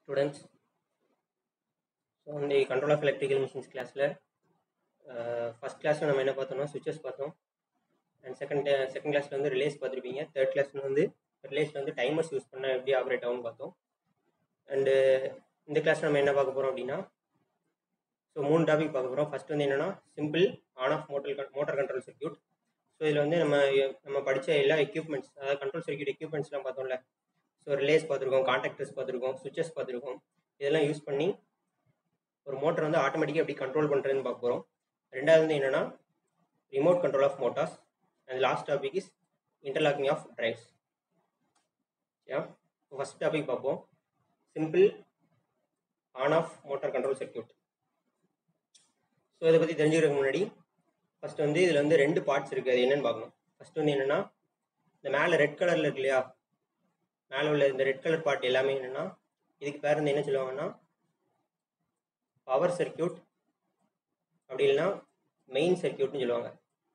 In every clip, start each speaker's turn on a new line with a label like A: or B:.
A: students so இந்த control of electrical machines கிளாஸில் first கிளாஸில் நம்ம என்ன பார்த்தோம்னா சுவிச்சஸ் பார்த்தோம் அண்ட் செகண்ட் செகண்ட் கிளாஸில் வந்து ரிலேஸ் பார்த்துருப்பீங்க தேர்ட் கிளாஸில் வந்து ரிலேஸில் வந்து டைமர்ஸ் யூஸ் பண்ணால் எப்படி ஆப்ரேட் ஆகும்னு பார்த்தோம் அண்டு இந்த கிளாஸ் நம்ம என்ன பார்க்க போகிறோம் அப்படின்னா ஸோ மூணு டாபிக் பார்க்க போகிறோம் ஃபஸ்ட் வந்து என்னென்னா simple on off motor motor control circuit so இதில் வந்து நம்ம நம்ம படித்த எல்லா எக்யூப்மெண்ட்ஸ் அதாவது கண்ட்ரோல் சர்க்யூட் எக்யூப்மெண்ட்ஸ்லாம் பார்த்தோம்ல ஸோ ரிலேஸ் பார்த்துருக்கோம் கான்டாக்டர்ஸ் பார்த்துருக்கோம் சுவிச்சஸ் பார்த்துருக்கோம் இதெல்லாம் யூஸ் பண்ணி ஒரு மோட்டர் வந்து ஆட்டோமேட்டிக்காக எப்படி கண்ட்ரோல் பண்ணுறதுன்னு பார்க்க போகிறோம் ரெண்டாவது வந்து என்னென்னா remote control of motors and last topic is interlocking of drives okay first topic பார்ப்போம் simple on off motor control circuit so இதை பற்றி தெரிஞ்சுக்கிறதுக்கு முன்னாடி ஃபஸ்ட்டு வந்து இதில் வந்து ரெண்டு பார்ட்ஸ் இருக்குது அது என்னென்னு பார்க்கணும் ஃபஸ்ட்டு வந்து என்னென்னா இந்த மேலே ரெட் கலரில் இருக்கு இல்லையா மேலே உள்ள இந்த ரெட் கலர் பார்ட் எல்லாமே என்னென்னா இதுக்கு பேர் வந்து என்ன சொல்லுவாங்கன்னா பவர் சர்க்கியூட் அப்படி இல்லைன்னா மெயின் சர்க்கியூட்னு சொல்லுவாங்க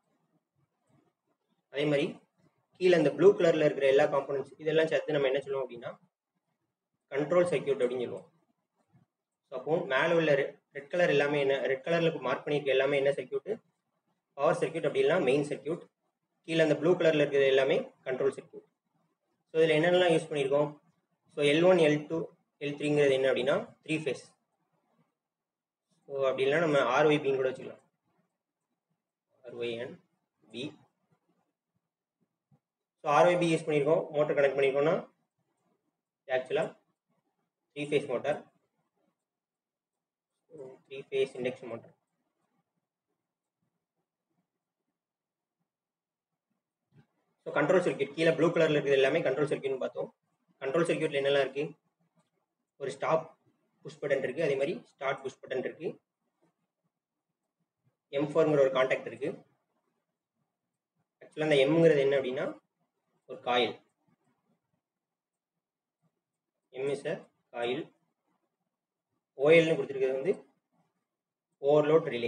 A: அதே மாதிரி கீழே இந்த ப்ளூ கலரில் இருக்கிற எல்லா காம்பனன்ட்ஸ் இதெல்லாம் சேர்த்து நம்ம என்ன சொல்லுவோம் அப்படின்னா கண்ட்ரோல் சர்க்கியூட் அப்படின்னு சொல்லுவோம் ஸோ அப்போ மேலே உள்ள ரெட் கலர் எல்லாமே என்ன ரெட் கலரில் மார்க் பண்ணியிருக்க எல்லாமே என்ன சர்க்கியூட்டு பவர் சர்க்கியூட் அப்படி இல்லைனா மெயின் சர்க்கியூட் கீழே அந்த ப்ளூ கலரில் இருக்கிறது எல்லாமே கண்ட்ரோல் சர்க்கியூட் ஸோ இதில் என்னென்னலாம் யூஸ் பண்ணியிருக்கோம் so L one L two L த்ரீங்கிறது என்ன அப்படின்னா த்ரீ ஃபேஸ் ஸோ அப்படி இல்லைனா நம்ம ஆர்ஒய்பின்னு கூட வச்சுக்கலாம் R Y and B so RYB use பண்ணியிருக்கோம் மோட்டர் கனெக்ட் பண்ணியிருக்கோம்னா ஆக்சுவலாக three phase motor three phase induction motor so control circuit கீழே ப்ளூ கலரில் இருக்கிறது எல்லாமே கண்ட்ரோல் சர்க்கியூட்னு பார்த்தோம் கண்ட்ரோல் சர்க்கியூட்டில் என்னெல்லாம் இருக்குது ஒரு ஸ்டாப் புஷ் பட்டன் இருக்குது அதே மாதிரி ஸ்டார்ட் புஷ் பட்டன் இருக்குது எம் ஃபோருங்கிற ஒரு காண்டாக்ட் இருக்குது ஆக்சுவலாக அந்த எம்ங்கிறது என்ன அப்படின்னா ஒரு coil M is a coil ஓஎல்னு கொடுத்துருக்கிறது வந்து ஓவர்லோட் ரிலே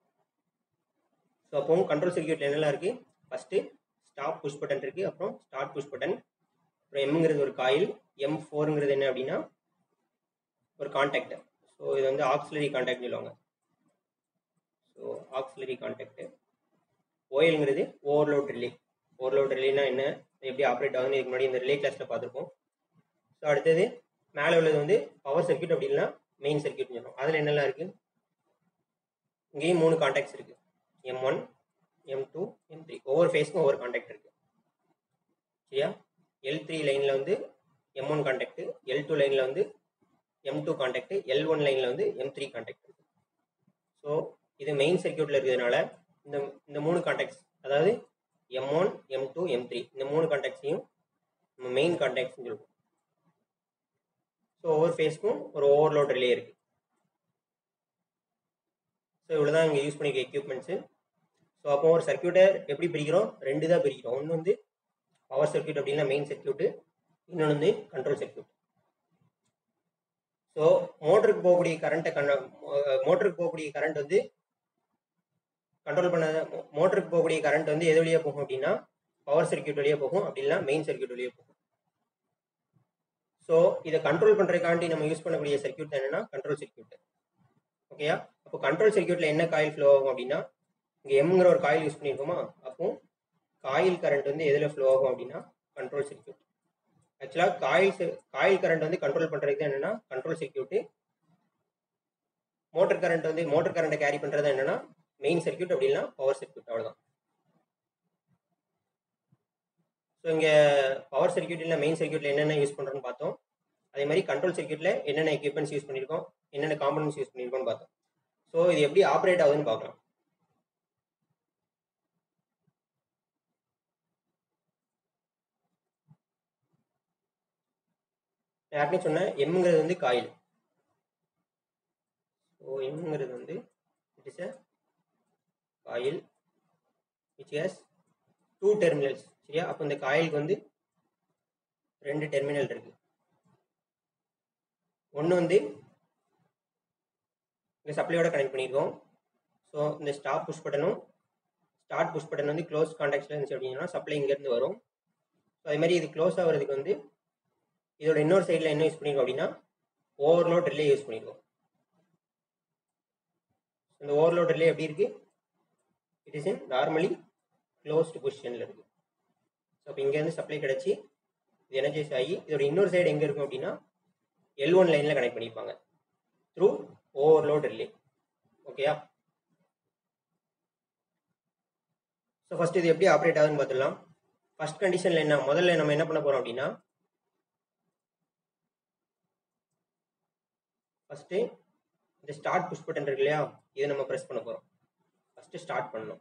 A: ஸோ அப்போ கண்ட்ரோல் சர்க்கியூட்டில் என்னெல்லாம் இருக்குது ஃபஸ்ட்டு ஸ்டாப் புஷ் பட்டன் இருக்குது அப்புறம் ஸ்டார்ட் புஷ் பட்டன் அப்புறம் எம்ங்கிறது ஒரு காயில் எம் ஃபோருங்கிறது என்ன அப்படின்னா ஒரு கான்டாக்ட் ஸோ இது வந்து ஆக்சிலரி கான்டாக்ட் சொல்லுவாங்க ஸோ ஆக்சிலரி கான்டாக்ட் ஓஎல்ங்கிறது ஓவர்லோட் ரிலே ஓவர்லோட் ரிலேனா என்ன எப்படி ஆப்ரேட் ஆகுதுன்னு இதுக்கு முன்னாடி இந்த ரிலே கிளாஸில் பார்த்துருப்போம் ஸோ அடுத்தது மேலே உள்ளது வந்து பவர் சர்க்கியூட் அப்படி இல்லைனா மெயின் சர்க்கியூட்னு சொல்லுவோம் அதில் என்னெல்லாம் இருக்குது இங்கேயும் மூணு கான்டாக்ட்ஸ் இருக்குது M one M two M three ஒவ்வொரு ஃபேஸ்க்கும் ஒவ்வொரு கான்டாக்ட் இருக்குது சரியா எல் த்ரீ லைனில் வந்து M one contact L two லைனில் வந்து M two contact L one லைனில் வந்து எம் த்ரீ கான்டாக்ட் இருக்குது ஸோ இது மெயின் சர்க்கியூட்டில் இருக்கிறதுனால இந்த இந்த மூணு கான்டாக்ட்ஸ் அதாவது M one M two M three இந்த மூணு கான்டாக்ட்ஸையும் நம்ம மெயின் கான்டாக்ட்ஸ்னு சொல்லுவோம் ஸோ ஒவ்வொரு ஃபேஸ்க்கும் ஒரு ஓவர்லோட் ரிலே இருக்குது ஸோ இவ்வளோ தான் இங்கே யூஸ் பண்ணிக்க எக்யூப்மெண்ட்ஸு ஸோ அப்போ ஒரு சர்க்கியூட்டை எப்படி பிரிக்கிறோம் ரெண்டு தான் பிரிக்கிறோம் ஒன்று வந்து பவர் சர்க்கியூட் அப்படின்னா மெயின் சர்க்கியூட்டு இன்னொன்று வந்து கண்ட்ரோல் சர்க்கியூட் ஸோ மோட்டருக்கு போகக்கூடிய கரண்ட்டை கண்ட மோட்டருக்கு போகக்கூடிய கரண்ட் வந்து கண்ட்ரோல் பண்ண மோட்டருக்கு போகக்கூடிய கரண்ட் வந்து எது வழியாக போகும் அப்படின்னா பவர் சர்க்கியூட் வழியாக போகும் அப்படி இல்லைனா மெயின் சர்க்கியூட் வழியாக போகும் ஸோ இதை கண்ட்ரோல் பண்ணுறதுக்காண்டி நம்ம யூஸ் பண்ணக்கூடிய சர்க்கியூட் என்னன்னா கண்ட்ரோல் சர்க்கியூட் ஓகேயா அப்போ கண்ட்ரோல் சர்க்கியூட்டில் என்ன காயில் ஃப்ளோ ஆகும் அப்படின்னா இங்கே எம்ங்கிற ஒரு காயில் யூஸ் பண்ணியிருக்கோமா அப்போ காயில் கரண்ட் வந்து எதில் ஃப்ளோ ஆகும் அப்படின்னா கண்ட்ரோல் சர்க்கியூட் ஆக்சுவலாக காயில் காயில் கரண்ட் வந்து கண்ட்ரோல் பண்ணுறதுக்கு என்னென்னா கண்ட்ரோல் சர்க்கியூட்டு மோட்டர் கரண்ட் வந்து மோட்டர் கரண்ட்டை கேரி பண்ணுறது என்னென்னா மெயின் சர்க்கியூட் அப்படின்னா பவர் சர்க்கியூட் அவ்வளோதான் ஸோ இங்கே பவர் சர்க்கியூட் இல்லை மெயின் சர்க்கியூட்டில் என்னென்ன யூஸ் பண்ணுறோன்னு பார்த்தோம் அதே மாதிரி கண்ட்ரோல் சர்க்கியூட்டில் என்னென்ன எக்யூப்மெண்ட்ஸ் யூஸ் பண்ணியிருக்கோம் என்னென்ன காம்பனன்ஸ் யூஸ் பண்ணியிருக்கோம்னு பார்த்தோம் ஸோ இது எப்படி ஆப்ரேட் ஆகுதுன்னு பார்க்கலாம் யாருமே சொன்னேன் எம்ங்கிறது வந்து காயில் ஸோ எம்ங்கிறது வந்து it is a coil which has two terminals சரியா அப்போ இந்த காயிலுக்கு வந்து ரெண்டு டெர்மினல் இருக்கு ஒன்று வந்து இங்கே சப்ளையோட கனெக்ட் பண்ணியிருக்கோம் ஸோ இந்த ஸ்டாப் புஷ் பட்டனும் ஸ்டார்ட் புஷ் பட்டன் வந்து க்ளோஸ் கான்டாக்ட்ஸில் இருந்துச்சு அப்படின்னா சப்ளை இங்கேருந்து வரும் ஸோ அதே மாதிரி இது க்ளோஸ் ஆகிறதுக்கு வந்து இதோட இன்னொரு சைடில் என்ன யூஸ் பண்ணியிருக்கோம் அப்படின்னா ஓவர்லோட் ரிலே யூஸ் பண்ணிடுவோம் இந்த ஓவர்லோட் ரிலே எப்படி இருக்கு it is in normally closed பொசிஷனில் இருக்கு ஸோ அப்போ இங்கேருந்து சப்ளை கிடச்சி இது எனர்ஜைஸ் ஆகி இதோட இன்னொரு சைடு எங்கே இருக்கும் அப்படின்னா எல் ஒன் லைனில் கனெக்ட் பண்ணியிருப்பாங்க த்ரூ ஓவர்லோட் ரிலே ஓகேயா ஸோ ஃபஸ்ட் இது எப்படி ஆப்ரேட் ஆகுதுன்னு பார்த்துடலாம் ஃபர்ஸ்ட் கண்டிஷனில் என்ன முதல்ல நம்ம என்ன பண்ண போகிறோம் அப்படின்னா ஃபஸ்ட்டு இந்த ஸ்டார்ட் புஷ் பட்டன் இருக்கு இல்லையா இதை நம்ம ப்ரெஸ் பண்ண போகிறோம் ஃபஸ்ட்டு ஸ்டார்ட் பண்ணணும்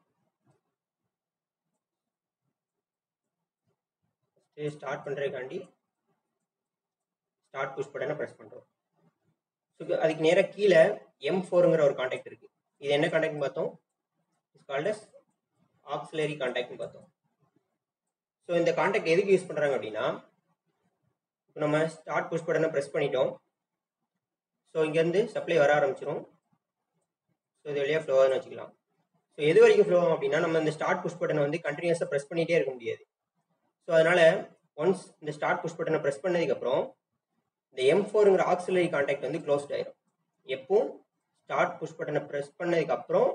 A: ஃபஸ்ட்டு ஸ்டார்ட் பண்ணுறதுக்காண்டி ஸ்டார்ட் புஷ் பட்டனை ப்ரெஸ் பண்ணுறோம் ஸோ அதுக்கு நேராக கீழே எம் ஃபோருங்கிற ஒரு காண்டாக்ட் இருக்குது இது என்ன காண்டாக்ட்னு பார்த்தோம் இட்ஸ் கால்டஸ் ஆக்சிலரி காண்டாக்ட்னு பார்த்தோம் ஸோ இந்த காண்டாக்ட் எதுக்கு யூஸ் பண்ணுறாங்க அப்படின்னா இப்போ நம்ம ஸ்டார்ட் புஷ் பட்டனை ப்ரெஸ் பண்ணிட்டோம் ஸோ இங்கேருந்து சப்ளை வர ஆரம்பிச்சிரும் ஸோ இது வழியாக ஃப்ளோ ஆகுதுன்னு வச்சுக்கலாம் ஸோ எது வரைக்கும் ஃப்ளோ ஆகும் அப்படின்னா நம்ம இந்த ஸ்டார்ட் புஷ் பட்டனை வந்து கண்டினியூஸாக ப்ரெஸ் பண்ணிகிட்டே இருக்க முடியாது ஸோ அதனால் ஒன்ஸ் இந்த ஸ்டார்ட் புஷ் பட்டனை ப்ரெஸ் பண்ணதுக்கப்புறம் இந்த எம் ஃபோருங்கிற ஆக்சிலரி காண்டாக்ட் வந்து க்ளோஸ்ட் ஆயிரும் எப்போ ஸ்டார்ட் புஷ் பட்டனை ப்ரெஸ் பண்ணதுக்கப்புறம்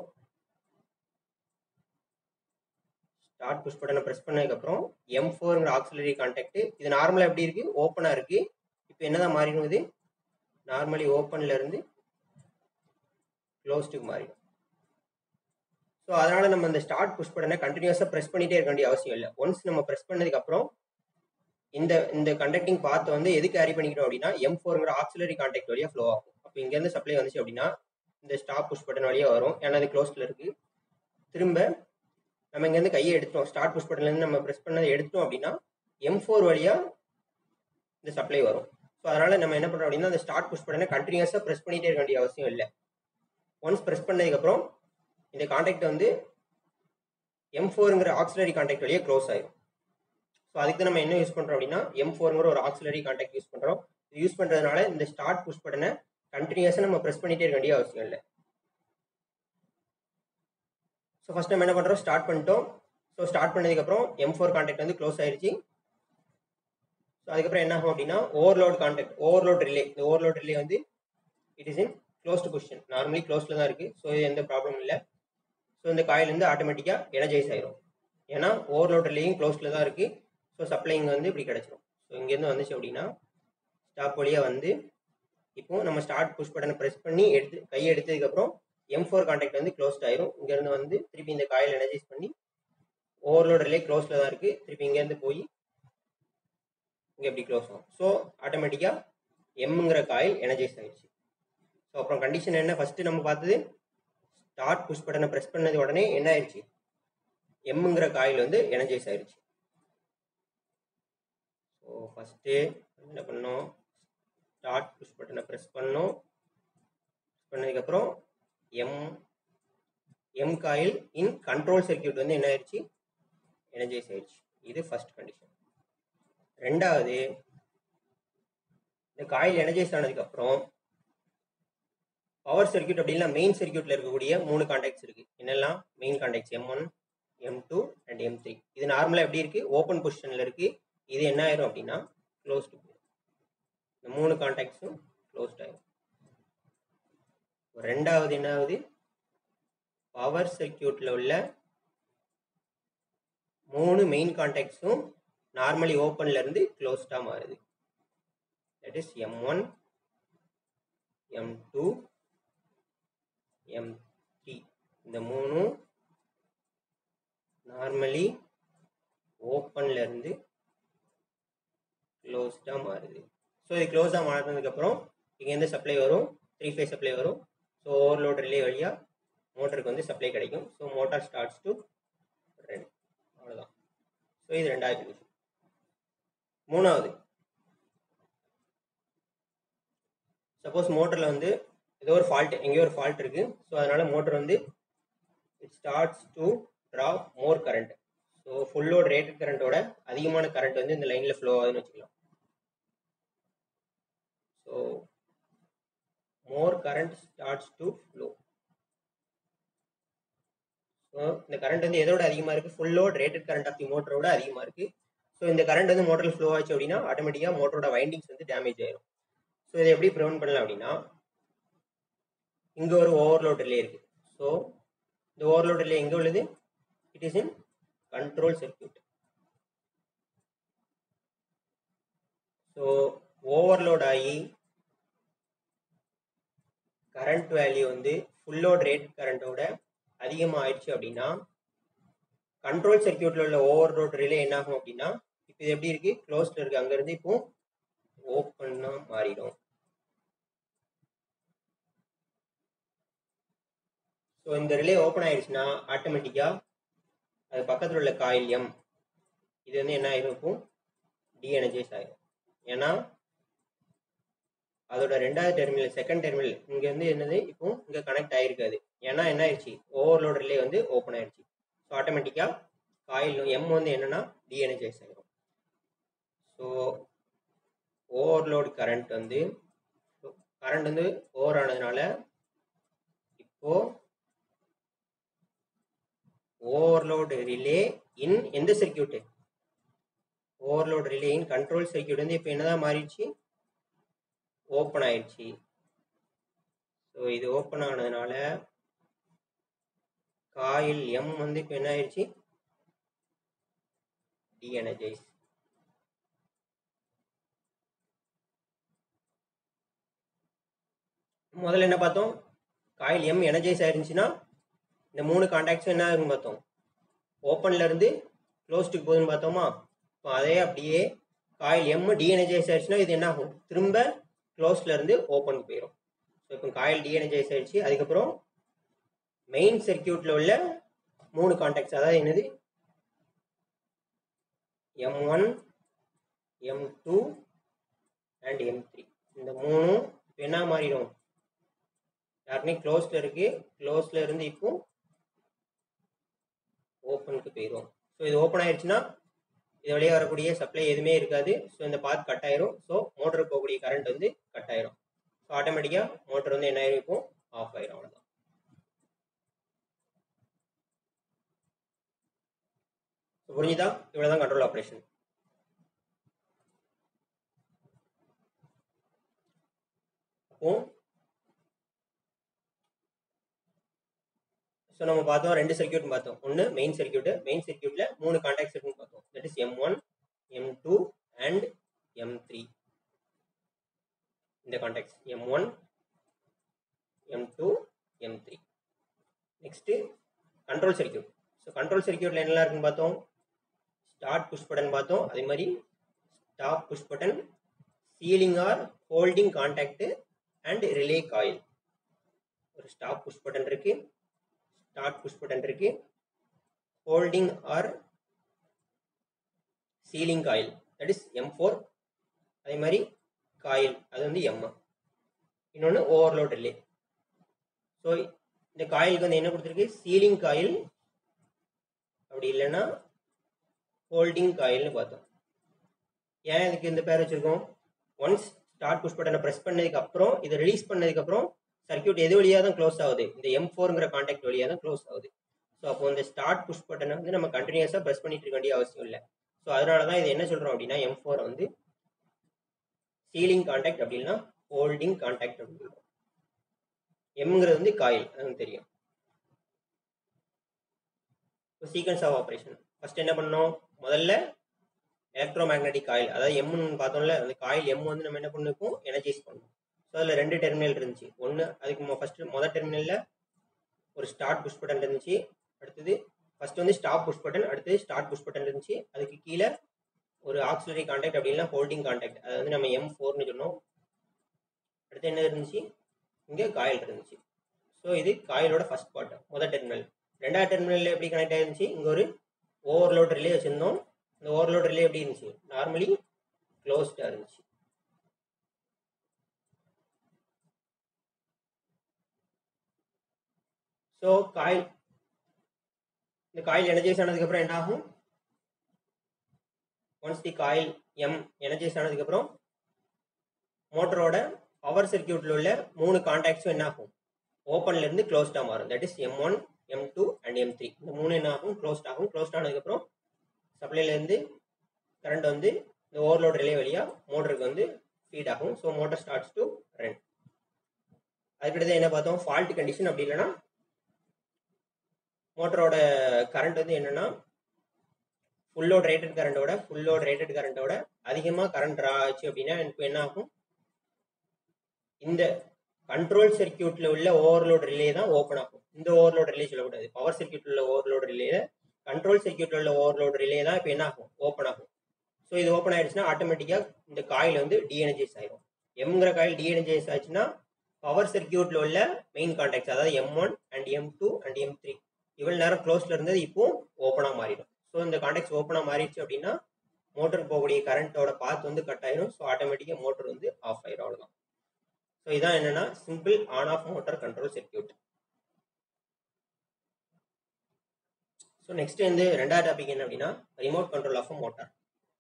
A: ஸ்டார்ட் புஷ் பட்டனை ப்ரெஸ் பண்ணதுக்கப்புறம் எம் ஃபோருங்கிற ஆக்சிலரி காண்டாக்ட் இது நார்மலாக எப்படி இருக்குது ஓப்பனாக இருக்குது இப்போ என்னதான் மாறிடும் இது நார்மலி ஓப்பனில் இருந்து க்ளோஸ்டுக்கு மாறிடும் ஸோ அதனால் நம்ம இந்த ஸ்டார்ட் புஷ் பட்டனை கண்டினியூஸாக ப்ரெஸ் பண்ணிகிட்டே இருக்க வேண்டிய அவசியம் இல்லை ஒன்ஸ் நம்ம ப்ரெஸ் பண்ணதுக்கப்புறம் இந்த இந்த கண்டக்டிங் பாத்தை வந்து எது கேரி பண்ணிக்கிறோம் அப்படின்னா எம் ஃபோருங்கிற ஆக்சிலரி காண்டாக்ட் வழியாக ஃப்ளோ ஆகும் அப்போ இங்கேருந்து சப்ளை வந்துச்சு அப்படின்னா இந்த ஸ்டாப் புஷ் பட்டன் வழியாக வரும் ஏன்னா அது க்ளோஸில் இருக்குது திரும்ப நம்ம இங்கேருந்து கையை எடுத்தோம் ஸ்டார்ட் புஷ் பட்டன்லேருந்து நம்ம ப்ரெஸ் பண்ணதை எடுத்தோம் அப்படின்னா எம் ஃபோர் வழியாக இந்த சப்ளை வரும் ஸோ அதனால் நம்ம என்ன பண்ணுறோம் அப்படின்னா அந்த ஸ்டார்ட் புஷ் பட்டனை கண்டினியூஸாக ப்ரெஸ் பண்ணிகிட்டே இருக்க வேண்டிய அவசியம் இல்லை ஒன்ஸ் ப்ரெஸ் பண்ணதுக்கப்புறம் இந்த காண்டாக்ட் வந்து எம் ஃபோருங்கிற ஆக்சிலரி காண்டாக்ட் வழியாக க்ளோஸ் ஆயிடும் ஸோ அதுக்கு நம்ம என்ன யூஸ் பண்ணுறோம் அப்படின்னா எம் ஃபோருங்கிற ஒரு ஆக்சிலரி காண்டாக்ட் யூஸ் பண்ணுறோம் இது யூஸ் பண்ணுறதுனால இந்த ஸ்டார்ட் புஷ் பட்டனை கண்டினியூஸாக நம்ம ப்ரெஸ் பண்ணிகிட்டே இருக்க வேண்டிய அவசியம் இல்லை ஸோ ஃபஸ்ட் நம்ம என்ன பண்ணுறோம் ஸ்டார்ட் பண்ணிட்டோம் ஸோ ஸ்டார்ட் பண்ணதுக்கப்புறம் எம் ஃபோர் காண்டாக்ட் வந்து க்ளோஸ் ஆயிடுச்சு ஸோ அதுக்கப்புறம் என்ன ஆகும் அப்படின்னா ஓவர்லோட் காண்டாக்ட் ஓவர்லோட் ரிலே இந்த ஓவர்லோட் ரிலே வந்து it is in closed position normally க்ளோஸில் தான் இருக்குது ஸோ இது எந்த ப்ராப்ளம் இல்லை ஸோ இந்த காயில் வந்து ஆட்டோமேட்டிக்காக எனர்ஜைஸ் ஆயிரும் ஏன்னா ஓவர்லோட் ரிலேயும் க்ளோஸில் தான் இருக்குது ஸோ சப்ளை இங்கே வந்து இப்படி கிடச்சிரும் ஸோ இங்கேருந்து வந்துச்சு அப்படின்னா ஸ்டாப் வழியாக வந்து இப்போ நம்ம ஸ்டார்ட் புஷ் பட்டனை ப்ரெஸ் பண்ணி எடுத்து கையை எடுத்ததுக்கப்புறம் எம் ஃபோர் காண்டாக்ட் வந்து க்ளோஸ்ட் ஆயிரும் இங்கேருந்து வந்து திருப்பி இந்த காயில் எனர்ஜைஸ் பண்ணி ஓவர்லோட் ரிலே க்ளோஸில் தான் இருக்குது திருப்பி இங்கேருந்து போய் இங்கே எப்படி க்ளோஸ் ஆகும் ஸோ ஆட்டோமேட்டிக்காக எம்ங்கிற காயில் எனர்ஜைஸ் ஆகிடுச்சு ஸோ அப்புறம் கண்டிஷன் என்ன ஃபஸ்ட்டு நம்ம பார்த்தது ஸ்டார்ட் புஷ் பட்டனை ப்ரெஸ் பண்ணது உடனே என்ன ஆயிடுச்சு எம்ங்கிற காயில் வந்து எனர்ஜைஸ் ஆயிடுச்சு ஸோ ஃபஸ்ட்டு என்ன பண்ணோம் ஸ்டார்ட் புஷ் பட்டனை ப்ரெஸ் பண்ணோம் பண்ணதுக்கப்புறம் M M coil in control circuit வந்து என்ன ஆயிடுச்சு எனர்ஜைஸ் ஆயிடுச்சு இது ஃபர்ஸ்ட் கண்டிஷன் ரெண்டாவது இந்த காயில் எனர்ஜைஸ் ஆனதுக்கப்புறம் பவர் சர்க்கியூட் அப்படின்னா மெயின் சர்க்கியூட்ல இருக்கக்கூடிய மூணு கான்டாக்ட்ஸ் இருக்கு என்னெல்லாம் main contacts M one M two and M three இது நார்மலாக எப்படி இருக்கு ஓப்பன் பொசிஷனில் இருக்கு இது என்ன ஆயிரும் அப்படின்னா க்ளோஸ்டு இந்த மூணு கான்டாக்ட்ஸும் க்ளோஸ்ட் ஆயிரும் ரெண்டாவது என்னாவது பவர் சர்க்கியூட்டில் உள்ள மூணு மெயின் கான்டாக்ட்ஸும் நார்மலி ஓப்பன்ல இருந்து க்ளோஸ்டாக மாறுது that is M one M two M three இந்த மூணும் நார்மலி ஓப்பன்ல இருந்து க்ளோஸ்டாக மாறுது ஸோ இது க்ளோஸாக மாறினதுக்கப்புறம் இங்கேருந்து சப்ளை வரும் த்ரீ ஃபேஸ் சப்ளை வரும் ஸோ ஓவர்லோட் ரிலே வழியாக மோட்டருக்கு வந்து சப்ளை கிடைக்கும் so motor starts to run அவ்வளோதான் ஸோ இது ரெண்டாவது கண்டிஷன் மூணாவது சப்போஸ் மோட்டரில் வந்து ஏதோ ஒரு ஃபால்ட் எங்கேயோ ஒரு ஃபால்ட் இருக்கு ஸோ அதனால மோட்டர் வந்து it starts to draw more current so full load rated கரண்ட்டோட அதிகமான கரண்ட் வந்து இந்த லைனில் ஃப்ளோ ஆகுதுன்னு வச்சுக்கலாம் so more current starts to flow so இந்த கரண்ட் வந்து எதோட அதிகமாக இருக்குது full load rated current of the மோட்டரோட அதிகமாக இருக்குது ஸோ இந்த கரண்ட் வந்து மோட்டரில் ஃப்ளோ ஆச்சு அப்படின்னா ஆட்டோமேட்டிக்காக மோட்டரோட வைண்டிங்ஸ் வந்து டேமேஜ் ஆயிரும் ஸோ இதை எப்படி ப்ரிவென்ட் பண்ணலாம் அப்படின்னா இங்கே ஒரு ஓவர்லோட் ரிலே இருக்கு ஸோ இந்த ஓவர்லோட் ரிலே எங்கே உள்ளது it is in control circuit so overload ஆகி கரண்ட் வேல்யூ வந்து ஃபுல் லோட் ரேட் கரண்ட்டோட அதிகமாக ஆயிடுச்சு அப்படின்னா கண்ட்ரோல் சர்க்கியூட்ல உள்ள ஓவர்லோட் ரிலே என்ன ஆகும் அப்படின்னா இப்போ இது எப்படி இருக்கு க்ளோஸ்ல இருக்கு அங்கேருந்து இப்போ ஓப்பன்னா மாறிடும் ஸோ இந்த ரிலே ஓப்பன் ஆயிடுச்சுன்னா ஆட்டோமேட்டிக்காக அது பக்கத்தில் உள்ள காயில் எம் இது வந்து என்ன ஆயிரும் இப்போ டீஎனர்ஜைஸ் ஆயிரும் ஏன்னா அதோட ரெண்டாவது டெர்மினல் செகண்ட் டெர்மினல் இங்க வந்து என்னது இப்போ இங்க கனெக்ட் ஆயிருக்காது ஏன்னா என்ன ஆயிடுச்சு ஓவர்லோட் ரிலே வந்து ஓப்பன் ஆயிடுச்சு ஸோ ஆட்டோமேட்டிக்காக காயில் எம் வந்து என்னன்னா டீஎனர்ஜைஸ் ஆயிரும் ஸோ ஓவர்லோட் கரண்ட் வந்து கரண்ட் வந்து ஓவர் ஆனதுனால இப்போ ஓவர்லோட் ரிலே இன் எந்த circuit overload relay in control circuit வந்து இப்போ என்னதான் மாறிடுச்சு ஓப்பன் ஆயிடுச்சு ஸோ இது ஓப்பன் ஆனதுனால காயில் எம் வந்து இப்போ என்ன ஆயிடுச்சு டீஎனர்ஜைஸ் முதல்ல என்ன பார்த்தோம் காயில் எம் எனர்ஜைஸ் ஆயிருந்துச்சுன்னா இந்த மூணு கான்டாக்ட்ஸும் என்ன ஆகுன்னு பார்த்தோம் ஓப்பன்ல இருந்து க்ளோஸ்டுக்கு போகுதுன்னு பார்த்தோமா இப்போ அதே அப்படியே காயில் எம் டீஎனர்ஜைஸ் ஆயிடுச்சுன்னா இது என்ன ஆகும் திரும்ப க்ளோஸ்ல இருந்து ஓப்பனுக்கு போயிடும் ஸோ இப்போ காயில் டீஎனர்ஜைஸ் ஆயிடுச்சு அதுக்கப்புறம் மெயின் சர்க்கியூட்ல உள்ள மூணு கான்டாக்ட்ஸ் அதாவது என்னது M one M two and M three இந்த மூணும் இப்போ என்ன மாறிடும் யாருமே க்ளோஸ்ல இருக்கு க்ளோஸ்ல இருந்து இப்போ ஓப்பனுக்கு போயிடும் ஸோ இது ஓப்பன் ஆயிடுச்சுன்னா இது வழியாக வரக்கூடிய சப்ளை எதுவுமே இருக்காது ஸோ இந்த பாத் கட் ஆயிரும் ஸோ மோட்டருக்கு போகக்கூடிய கரண்ட் வந்து கட் ஆயிரும் ஸோ ஆட்டோமேட்டிக்காக மோட்டர் வந்து என்ன ஆயிரும் இப்போ ஆஃப் ஆயிரும் அவ்வளோதான் புரிஞ்சுதா இவ்வளோதான் கண்ட்ரோல் ஆப்ரேஷன் அப்போ ஸோ நம்ம பார்த்தோம் ரெண்டு சர்க்கியூட் பார்த்தோம் ஒன்று மெயின் சர்க்கியூட் மெயின் சர்க்கியூட்ல மூணு கான்டாக்ட்ஸ் இருக்குன்னு பார்த்தோம் that is M one M two and M three இந்த contacts M one M two M three next control circuit so control சர்க்கியூட்ல என்னெல்லாம் இருக்குன்னு பார்த்தோம் ஸ்டார்ட் புஷ் பட்டன் பார்த்தோம் அதே மாதிரி stop push button sealing or holding contact and relay coil ஒரு stop push button இருக்கு ஸ்டார்ட் புஷ் பட்டன் இருக்கு holding or sealing coil that is M four அதே மாதிரி காயில் அது வந்து எம் இன்னொன்று ஓவர்லோட் ரிலே ஸோ இந்த காயிலுக்கு வந்து என்ன கொடுத்துருக்கு சீலிங் காயில் அப்படி இல்லைன்னா ஹோல்டிங் காயில்னு பார்த்தோம் ஏன் இதுக்கு இந்த பேர் வச்சிருக்கோம் ஒன்ஸ் ஸ்டார்ட் புஷ் பட்டனை ப்ரெஸ் பண்ணதுக்கு அப்புறம் இதை ரிலீஸ் பண்ணதுக்கு அப்புறம் சர்க்கியூட் எது வழியாக தான் க்ளோஸ் ஆகுது இந்த எம் ஃபோருங்கிற கான்டாக்ட் வழியாக தான் க்ளோஸ் ஆகுது ஸோ அப்போ இந்த ஸ்டார்ட் புஷ் பட்டனை வந்து நம்ம கண்டினியூஸாக ப்ரெஸ் பண்ணிட்டு இருக்க வேண்டிய அவசியம் இல்லை ஸோ அதனால தான் இது என்ன சொல்கிறோம் அப்படின்னா எம் ஃபோரை வந்து சீலிங் கான்டாக்ட் அப்படின்னா ஹோல்டிங் கான்டாக்ட் அப்படின்னு சொல்கிறோம் எம்ங்கிறது வந்து காயில் அது தெரியும் இப்போ சீக்வன்ஸ் ஆஃப் ஆப்ரேஷன் ஃபர்ஸ்ட் என்ன பண்ணோம் முதல்ல எலக்ட்ரோ மேக்னெட்டிக் காயில் அதாவது எம்னு பார்த்தோம்ல அந்த காயில் எம் வந்து நம்ம என்ன பண்ணிருக்கோம் எனர்ஜைஸ் பண்ணோம் ஸோ அதில் ரெண்டு டெர்மினல் இருந்துச்சு ஒன்று அதுக்கு ஃபர்ஸ்ட் முதல் டெர்மினலில் ஒரு ஸ்டார்ட் புஷ் பட்டன் இருந்துச்சு அடுத்தது ஃபர்ஸ்ட் வந்து ஸ்டாப் புஷ் பட்டன் அடுத்தது ஸ்டார்ட் புஷ் பட்டன் இருந்துச்சு அதுக்கு கீழே ஒரு ஆக்சிலரி கான்டாக்ட் அப்படின்னா ஹோல்டிங் கான்டாக்ட் அது வந்து நம்ம எம் ஃபோர்னு சொன்னோம் அடுத்து என்ன இருந்துச்சு இங்கே காயில் இருந்துச்சு ஸோ இது காயிலோட ஃபர்ஸ்ட் பார்ட் முதல் டெர்மினல் ரெண்டாவது டெர்மினல் எப்படி கனெக்ட் ஆயிருந்துச்சு இங்கே ஒரு ஓவர்லோட் ரிலே வச்சுருந்தோம் இந்த ஓவர்லோட் ரிலே எப்படி இருந்துச்சு நார்மலி க்ளோஸ்டாக இருந்துச்சு ஸோ காயில் இந்த காயில் எனர்ஜைஸ் ஆனதுக்கப்புறம் என்ன ஆகும் once the coil M energize ஆனதுக்கப்புறம் மோட்டரோட பவர் சர்க்கியூட்டில் உள்ள மூணு கான்டாக்ட்ஸும் என்ன ஆகும் ஓப்பன்ல இருந்து க்ளோஸ்டாக மாறும் that is M one M two and M three இந்த மூணு என்ன ஆகும் க்ளோஸ்ட் ஆகும் க்ளோஸ்ட் ஆனதுக்கப்புறம் சப்ளைலேருந்து கரண்ட் வந்து இந்த ஓவர்லோட் ரிலே வழியாக மோட்டருக்கு வந்து ஃபீட் ஆகும் so motor starts to run அதுக்கடுத்து என்ன பார்த்தோம் ஃபால்ட் கண்டிஷன் அப்படி இல்லைன்னா மோட்டரோட கரண்ட் வந்து என்னன்னா ஃபுல் லோட் ரேட்டட் கரண்டோட ஃபுல் லோட் ரேட்டட் கரண்டோட அதிகமாக கரண்ட் ட்ரா ஆச்சு அப்படின்னா எனக்கு என்ன ஆகும் இந்த கண்ட்ரோல் சர்க்கியூட்ல உள்ள ஓவர்லோட் ரிலே தான் ஓப்பன் ஆகும் இந்த ஓவர்லோட் ரிலே சொல்லக்கூடாது பவர் சர்க்கியூட்ல உள்ள ஓவர்லோட் ரிலே கண்ட்ரோல் சர்க்கியூட்ல உள்ள ஓவர்லோட் ரிலே தான் இப்போ என்ன ஆகும் ஓப்பன் ஆகும் ஸோ இது ஓப்பன் ஆயிடுச்சுன்னா ஆட்டோமேட்டிக்காக இந்த காயில் வந்து டிஎனர்ஜைஸ் ஆயிடும் எம்ங்கிற காயில் டிஎனர்ஜைஸ் ஆச்சுன்னா பவர் சர்க்கியூட்ல உள்ள மெயின் கான்டாக்ட்ஸ் அதாவது M one and M two and M three இவ்வளவு நேரம் க்ளோஸ்ல இருந்தது இப்போ ஓப்பனாக மாறிடும் ஸோ இந்த கான்டாக்ட்ஸ் ஓப்பனாக மாறிடுச்சு அப்படின்னா மோட்டருக்கு போகக்கூடிய கரண்ட்டோட பாத் வந்து கட் ஆயிரும் ஸோ ஆட்டோமேட்டிக்காக மோட்டர் வந்து ஆஃப் ஆயிரும் அவ்வளோதான் ஸோ இதான் என்னன்னா simple on off motor control circuit so next வந்து ரெண்டாவது டாபிக் என்ன அப்படின்னா remote control of motor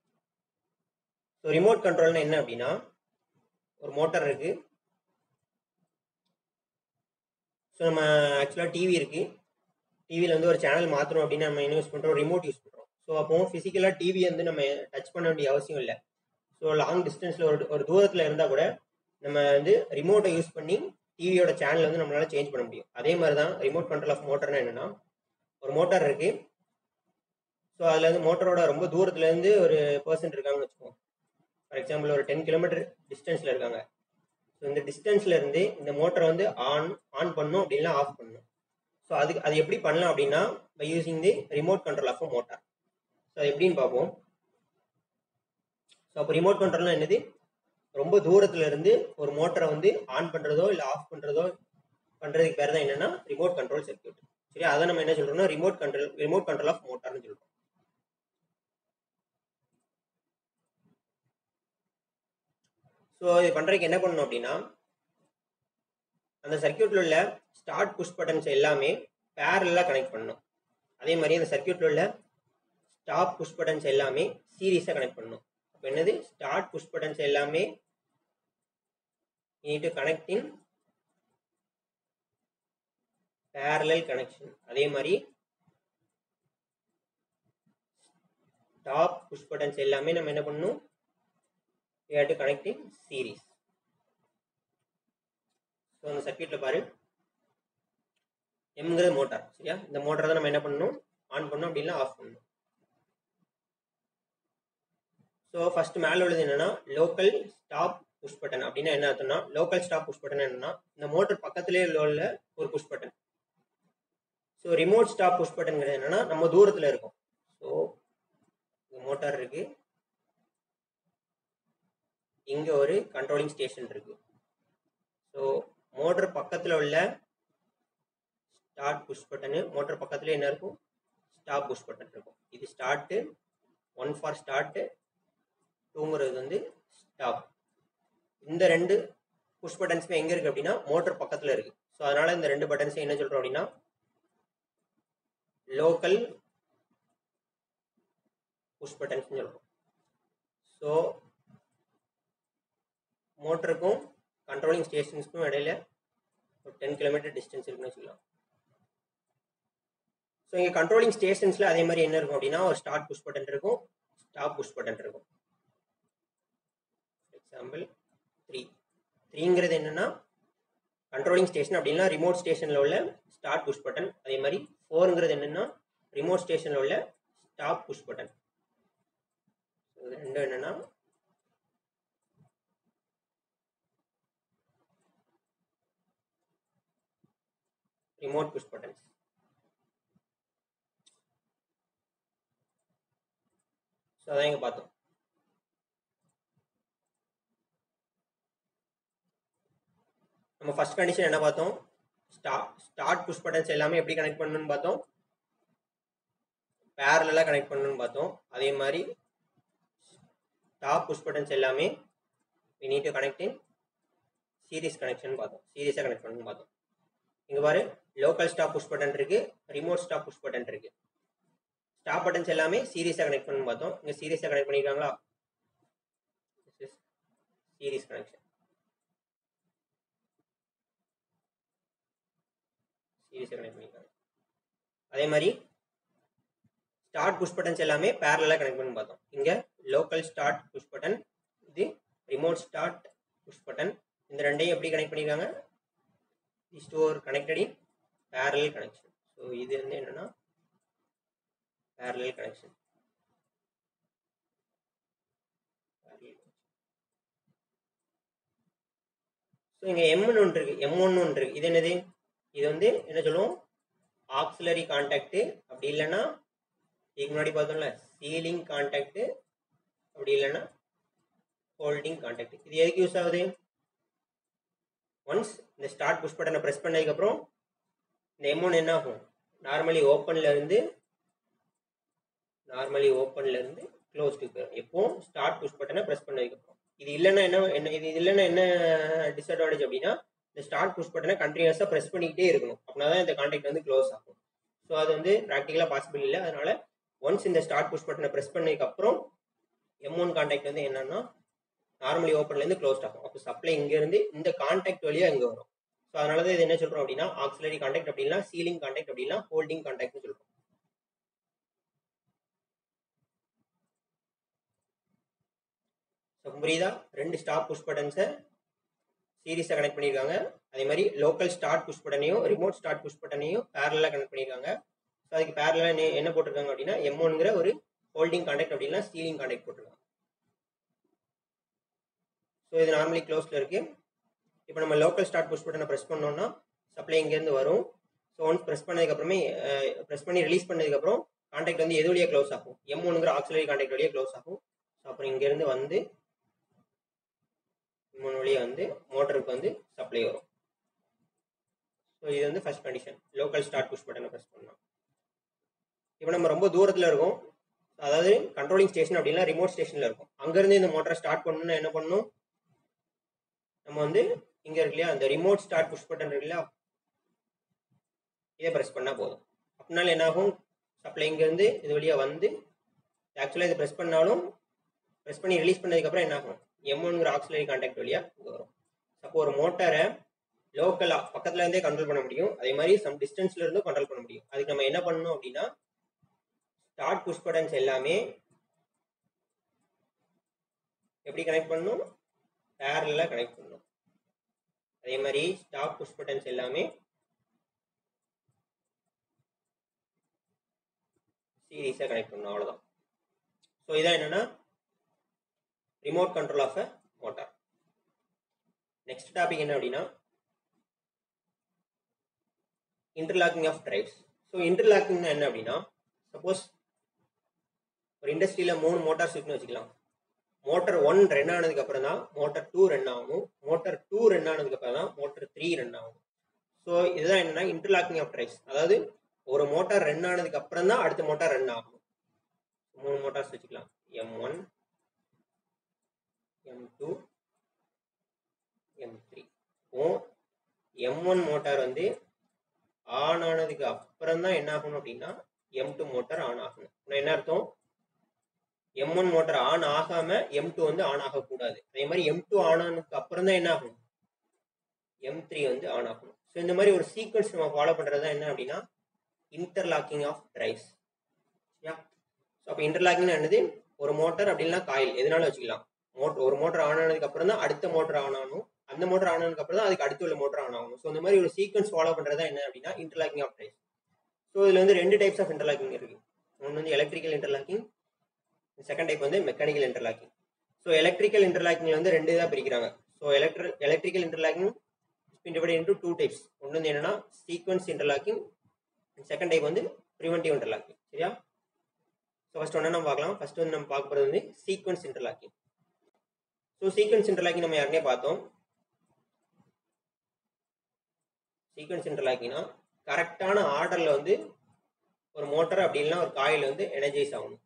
A: so remote கண்ட்ரோல்னா என்ன அப்படின்னா ஒரு மோட்டார் இருக்கு ஸோ நம்ம ஆக்சுவலாக டிவி இருக்கு டிவியில் வந்து ஒரு சேனல் மாற்றணும் அப்படின்னு நம்ம என்ன யூஸ் பண்ணுறோம் ரிமோட் யூஸ் பண்ணுறோம் ஸோ அப்போ ஃபிசிக்கலாக டிவி வந்து நம்ம டச் பண்ண வேண்டிய அவசியம் இல்லை ஸோ லாங் டிஸ்டன்ஸில் ஒரு ஒரு தூரத்தில் இருந்தால் கூட நம்ம வந்து ரிமோட்டை யூஸ் பண்ணி டிவியோட சேனல் வந்து நம்மளால சேஞ்ச் பண்ண முடியும் அதே மாதிரி தான் ரிமோட் கண்ட்ரோல் ஆஃப் மோட்டர்னா என்னன்னா ஒரு மோட்டார் இருக்கு ஸோ அதில் வந்து மோட்டரோட ரொம்ப தூரத்துலேருந்து ஒரு பர்சன் இருக்காங்கன்னு வச்சுக்கோங்க ஃபார் எக்ஸாம்பிள் ஒரு டென் கிலோமீட்டர் டிஸ்டன்ஸில் இருக்காங்க ஸோ இந்த டிஸ்டன்ஸ்ல இருந்து இந்த மோட்டரை வந்து ஆன் ஆன் பண்ணும் அப்படின்னா ஆஃப் பண்ணணும் ஸோ அதுக்கு அது எப்படி பண்ணலாம் அப்படின்னா by using the remote control of motor so அது எப்படின்னு பார்ப்போம் ஸோ அப்போ ரிமோட் கண்ட்ரோல்னா என்னது ரொம்ப தூரத்துல இருந்து ஒரு மோட்டரை வந்து ஆன் பண்றதோ இல்லை ஆஃப் பண்றதோ பண்றதுக்கு பேர் தான் என்னன்னா ரிமோட் கண்ட்ரோல் சர்க்கியூட் சரி அதை நம்ம என்ன சொல்றோம்னா remote control remote control of மோட்டார்னு சொல்றோம் ஸோ இது பண்றதுக்கு என்ன பண்ணணும் அப்படின்னா அந்த சர்க்கியூட்ல உள்ள ஸ்டார்ட் புஷ் பட்டன்ஸ் எல்லாமே பேரலாக கனெக்ட் பண்ணணும் அதே மாதிரி அந்த சர்க்கியூட்ல உள்ள ஸ்டாப் புஷ் பட்டன்ஸ் எல்லாமே சீரியஸாக கனெக்ட் பண்ணணும் அப்போ என்னது ஸ்டார்ட் புஷ் பட்டன்ஸ் எல்லாமே need to connect in parallel connection அதே மாதிரி டாப் புஷ் பட்டன்ஸ் எல்லாமே நம்ம என்ன பண்ணணும் we have to connect in series so அந்த சர்க்கியூட்ல பாரு எம்ங்கிறது மோட்டார் சரியா இந்த மோட்டார் தான் நம்ம என்ன பண்ணணும் ஆன் பண்ணணும் அப்படின்னா ஆஃப் பண்ணணும் ஸோ ஃபர்ஸ்ட் மேலே உள்ளது என்னன்னா லோக்கல் ஸ்டாப் புஷ் பட்டன் அப்படின்னா என்ன அர்த்தம்னா லோக்கல் ஸ்டாப் புஷ் பட்டன் என்னன்னா இந்த மோட்டர் பக்கத்திலே உள்ள ஒரு push button so remote stop push பட்டன்ங்கிறது என்னன்னா நம்ம தூரத்தில் இருக்கும் ஸோ இந்த மோட்டார் இருக்கு இங்க ஒரு கண்ட்ரோலிங் ஸ்டேஷன் இருக்கு ஸோ மோட்டர் பக்கத்தில் உள்ள ஸ்டார்ட் புஷ் பட்டனு மோட்டர் பக்கத்துல என்ன இருக்கும் ஸ்டாப் புஷ் பட்டன் இருக்கும் இது ஸ்டார்ட்டு ஒன் ஃபார் ஸ்டார்ட்டு டூங்கிறது வந்து ஸ்டாப் இந்த ரெண்டு புஷ் பட்டன்ஸுமே எங்க இருக்கு அப்படின்னா மோட்டர் பக்கத்துல இருக்கு ஸோ அதனால இந்த ரெண்டு பட்டன்ஸையும் என்ன சொல்றோம் அப்படின்னா லோக்கல் புஷ் பட்டன்ஸ் சொல்றோம் ஸோ மோட்டருக்கும் கண்ட்ரோலிங் ஸ்டேஷன்ஸ்க்கும் இடையில ஒரு டென் கிலோமீட்டர் டிஸ்டன்ஸ் இருக்குன்னு வச்சுக்கலாம் ஸோ இங்கே கண்ட்ரோலிங் ஸ்டேஷன்ஸில் அதே மாதிரி என்ன இருக்கும் அப்படின்னா ஒரு ஸ்டார்ட் புஷ் பட்டன் இருக்கும் ஸ்டாப் புஷ் பட்டன் இருக்கும் எக்ஸாம்பிள் த்ரீ த்ரீங்கிறது என்னன்னா கண்ட்ரோலிங் ஸ்டேஷன் அப்படின்னா ரிமோட் ஸ்டேஷனில் உள்ள ஸ்டார்ட் புஷ் பட்டன் அதே மாதிரி ஃபோருங்கிறது என்னன்னா ரிமோட் ஸ்டேஷனில் உள்ள ஸ்டாப் புஷ் பட்டன் இது ரெண்டும் என்னன்னா ரிமோட் புஷ் பட்டன்ஸ் ஸோ அதான் இங்கே பார்த்தோம் நம்ம ஃபர்ஸ்ட் கண்டிஷன் என்ன பார்த்தோம் ஸ்டார்ட் ஸ்டார்ட் புஷ் பட்டன்ஸ் எல்லாமே எப்படி கனெக்ட் பண்ணணும்னு பார்த்தோம் பேரலாக கனெக்ட் பண்ணணும்னு பார்த்தோம் அதே மாதிரி டாப் புஷ் பட்டன்ஸ் எல்லாமே we need to connect in series connection பார்த்தோம் சீரியஸாக கனெக்ட் பண்ணணும்னு பார்த்தோம் இங்கே பாரு லோக்கல் ஸ்டாப் புஷ் பட்டன் இருக்கு ரிமோட் ஸ்டாப் புஷ் பட்டன் இருக்கு ஸ்டாப் பட்டன்ஸ் எல்லாமே சீரியஸாக கனெக்ட் பண்ணணும் பார்த்தோம் இங்கே சீரியஸாக கனெக்ட் பண்ணிருக்காங்களா சீரிஸ் கனெக்ஷன் சீரியஸாக கனெக்ட் பண்ணிருக்காங்க அதே மாதிரி ஸ்டார்ட் புஷ் பட்டன்ஸ் எல்லாமே பேரலாக கனெக்ட் பண்ணி பார்த்தோம் இங்கே லோக்கல் ஸ்டார்ட் புஷ் பட்டன் இது ரிமோட் ஸ்டார்ட் புஷ் பட்டன் இந்த ரெண்டையும் எப்படி கனெக்ட் பண்ணியிருக்காங்க these two are connected in parallel connection so இது வந்து என்னன்னா parallel connection ஸோ இங்கே எம்னு ஒன்று இருக்கு எம் ஒன்று ஒன்று இருக்கு இது என்னது இது வந்து என்ன சொல்லுவோம் ஆக்சிலரி கான்டாக்ட் அப்படி இல்லைன்னா இதுக்கு முன்னாடி பார்த்தோம்ல சீலிங் கான்டாக்ட் அப்படி இல்லைன்னா ஹோல்டிங் கான்டாக்ட் இது எதுக்கு யூஸ் ஆகுது ஒன்ஸ் இந்த ஸ்டார்ட் புஷ் பட்டனை ப்ரெஸ் பண்ணதுக்கப்புறம் இந்த எம்ஒன் என்ன ஆகும் நார்மலி ஓப்பன்ல இருந்து நார்மலி ஓப்பன்ல இருந்து க்ளோஸ்டு போயிடும் எப்போ ஸ்டார்ட் புஷ் பட்டனை ப்ரெஸ் பண்ணதுக்கப்புறம் இது இல்லைன்னா என்ன என்ன இது இல்லைன்னா என்ன டிஸ்அட்வான்டேஜ் அப்படின்னா இந்த ஸ்டார்ட் புஷ் பட்டனை கண்டினியூஸாக ப்ரெஸ் பண்ணிக்கிட்டே இருக்கணும் அப்படின்னா தான் இந்த கான்டாக்ட் வந்து க்ளோஸ் ஆகும் ஸோ அது வந்து ப்ராக்டிக்கலாக பாசிபிள் இல்லை அதனால ஒன்ஸ் இந்த ஸ்டார்ட் புஷ் பட்டனை ப்ரெஸ் பண்ணதுக்கப்புறம் எம் ஒன் கான்டாக்ட் வந்து என்னன்னா நார்மலி ஓப்பன்லேருந்து க்ளோஸ்ட் ஆகும் அப்போ சப்ளை இங்கேருந்து இந்த கான்டாக்ட் வழியாக இங்கே வரும் ஸோ அதனால தான் இது என்ன சொல்கிறோம் அப்படின்னா ஆக்சிலரி கான்டாக்ட் அப்படின்னா சீலிங் கான்டாக்ட் அப்படின்னா ஹோல்டிங் கான்டாக்ட்னு சொல்கிறோம் ஸோ புரியுதா ரெண்டு ஸ்டாப் புஷ் பட்டன்ஸை சீரீஸாக கனெக்ட் பண்ணியிருக்காங்க அதே மாதிரி லோக்கல் ஸ்டார்ட் புஷ் பட்டனையும் ரிமோட் ஸ்டார்ட் புஷ் பட்டனையும் பேரலாக கனெக்ட் பண்ணியிருக்காங்க ஸோ அதுக்கு பேரலாக என்ன போட்டிருக்காங்க அப்படின்னா எம் ஒன்ங்கிற ஒரு ஹோல்டிங் கான்டாக்ட் அப்படின்னா சீலிங் கான்டாக்ட் போட்டிருக்காங்க ஸோ இது நார்மலி க்ளோஸில் இருக்கு இப்போ நம்ம லோக்கல் ஸ்டார்ட் புஷ் பட்டனை ப்ரெஸ் பண்ணோம்னா சப்ளை இங்கேருந்து வரும் ஸோ ஒன்ஸ் ப்ரெஸ் பண்ணதுக்கப்புறமே ப்ரெஸ் பண்ணி ரிலீஸ் பண்ணதுக்கப்புறம் கான்டாக்ட் வந்து எது வழியாக க்ளோஸ் ஆகும் எம் ஒன்னுங்கிற ஆக்சிலரி கான்டாக்ட் வழியாக க்ளோஸ் ஆகும் ஸோ அப்புறம் இங்கேருந்து வந்து மூணு வழியாக வந்து மோட்டருக்கு வந்து சப்ளை வரும் ஸோ இது வந்து first condition local start push பட்டனை ப்ரெஸ் பண்ணலாம் இப்போ நம்ம ரொம்ப தூரத்தில் இருக்கோம் அதாவது கண்ட்ரோலிங் ஸ்டேஷன் அப்படின்னா ரிமோட் ஸ்டேஷனில் இருக்கும் அங்கேருந்து இந்த மோட்டரை ஸ்டார்ட் பண்ணணும்னா என்ன பண்ணணும் நம்ம வந்து இங்கே இருக்கு இல்லையா அந்த ரிமோட் ஸ்டார்ட் புஷ் பட்டன் இருக்கு இல்லையா இதை ப்ரெஸ் பண்ணால் போதும் அப்படினால என்ன ஆகும் சப்ளை இங்கேருந்து இது வழியாக வந்து ஆக்சுவலாக இதை ப்ரெஸ் பண்ணாலும் ப்ரெஸ் பண்ணி ரிலீஸ் பண்ணதுக்கப்புறம் என்ன ஆகும் எம் ஒன்ங்கிற ஆக்சிலரி கான்டாக்ட் வழியாக இங்கே வரும் அப்போ ஒரு மோட்டாரை லோக்கலாக பக்கத்துல இருந்தே கண்ட்ரோல் பண்ண முடியும் அதே மாதிரி சம் டிஸ்டன்ஸ்ல இருந்தும் கண்ட்ரோல் பண்ண முடியும் அதுக்கு நம்ம என்ன பண்ணணும் அப்படின்னா ஸ்டார்ட் புஷ் பட்டன்ஸ் எல்லாமே எப்படி கனெக்ட் பண்ணணும் பேரலாக கனெக்ட் பண்ணணும் அதே மாதிரி ஸ்டாப் புஷ் பட்டன்ஸ் எல்லாமே சீரீஸாக கனெக்ட் பண்ணணும் அவ்வளோதான் ஸோ இதான் என்னன்னா remote control of a motor next topic என்ன அப்படின்னா இன்டர்லாக்கிங் ஆஃப் டிரைவ்ஸ் ஸோ இன்டர்லாக்கிங்னா என்ன அப்படின்னா சப்போஸ் ஒரு இண்டஸ்ட்ரியில் மூணு மோட்டார்ஸ் இருக்குன்னு வச்சுக்கலாம் மோட்டர் ஒன் ரன் ஆனதுக்கு அப்புறம் தான் மோட்டர் டூ ரன் ஆகும் மோட்டர் டூ ரன் ஆனதுக்கு அப்புறம் தான் மோட்டர் த்ரீ ரன் ஆகும் ஸோ இதுதான் என்னன்னா இன்டர்லாக்கிங் ஆஃப் டிரைவ்ஸ் அதாவது ஒரு மோட்டார் ரன் ஆனதுக்கு அப்புறம் தான் அடுத்த மோட்டார் ரன் ஆகும் மூணு மோட்டார்ஸ் வச்சுக்கலாம் M one M two M three oh M one motor வந்து ஆன் ஆனதுக்கு அப்புறம் தான் என்ன ஆகணும் அப்படின்னா எம் டூ மோட்டார் ஆன் ஆகணும் அப்படின்னா என்ன அர்த்தம் எம் ஒன் மோட்டார் ஆன் ஆகாம எம் டூ வந்து ஆன் ஆகக்கூடாது அதே மாதிரி எம் டூ ஆன் ஆனதுக்கு அப்புறம் தான் என்ன ஆகும் எம் த்ரீ வந்து ஆன் ஆகணும் ஸோ இந்த மாதிரி ஒரு சீக்வன்ஸ் நம்ம ஃபாலோ பண்ணுறது தான் என்ன அப்படின்னா interlocking of drives yeah so அப்போ இன்டர்லாக்கிங் என்னது ஒரு மோட்டார் அப்படின்னா காயில் எதனால வச்சுக்கலாம் மோட்டர் ஒரு மோட்டர் ஆன் ஆனதுக்கு அப்புறம் தான் அடுத்த மோட்டர் ஆன் ஆகணும் அந்த மோட்டர் ஆன் ஆனதுக்கு அப்புறம் தான் அதுக்கு அடுத்து உள்ள மோட்டர் ஆன் ஆகணும் ஸோ இந்த மாதிரி ஒரு சீக்வன்ஸ் ஃபாலோ பண்ணுறது என்ன அப்படின்னா இன்டர்லாக்கிங் ஆஃப் டிரைவ்ஸ் ஸோ இதில் வந்து ரெண்டு டைப்ஸ் ஆஃப் இன்டர்லாக்கிங் இருக்கு ஒன்று வந்து எலக்ட்ரிக்கல் இன்டர்லாக்கிங் செகண்ட் டைப் வந்து மெக்கானிக்கல் இன்டர்லாக்கிங் ஸோ எலக்ட்ரிக்கல் இன்டர்லாக்கிங்ல வந்து ரெண்டு இதாக பிரிக்கிறாங்க so electric electrical interlocking divide into two types ஒன்று வந்து என்னன்னா சீக்வன்ஸ் இன்டர்லாக்கிங் செகண்ட் டைப் வந்து ப்ரிவென்டிவ் இன்டர்லாக்கிங் சரியா ஸோ ஃபர்ஸ்ட் ஒன்று நம்ம பார்க்கலாம் ஃபர்ஸ்ட் வந்து நம்ம பார்க்க போகிறது வந்து sequence interlocking so sequence interlocking நம்ம யாருனே பார்த்தோம் சீக்வன்ஸ் இன்டர்லாக்கிங்னா கரெக்டான ஆர்டரில் வந்து ஒரு மோட்டர் அப்படி இல்லைன்னா ஒரு காயில் வந்து எனர்ஜைஸ் ஆகணும்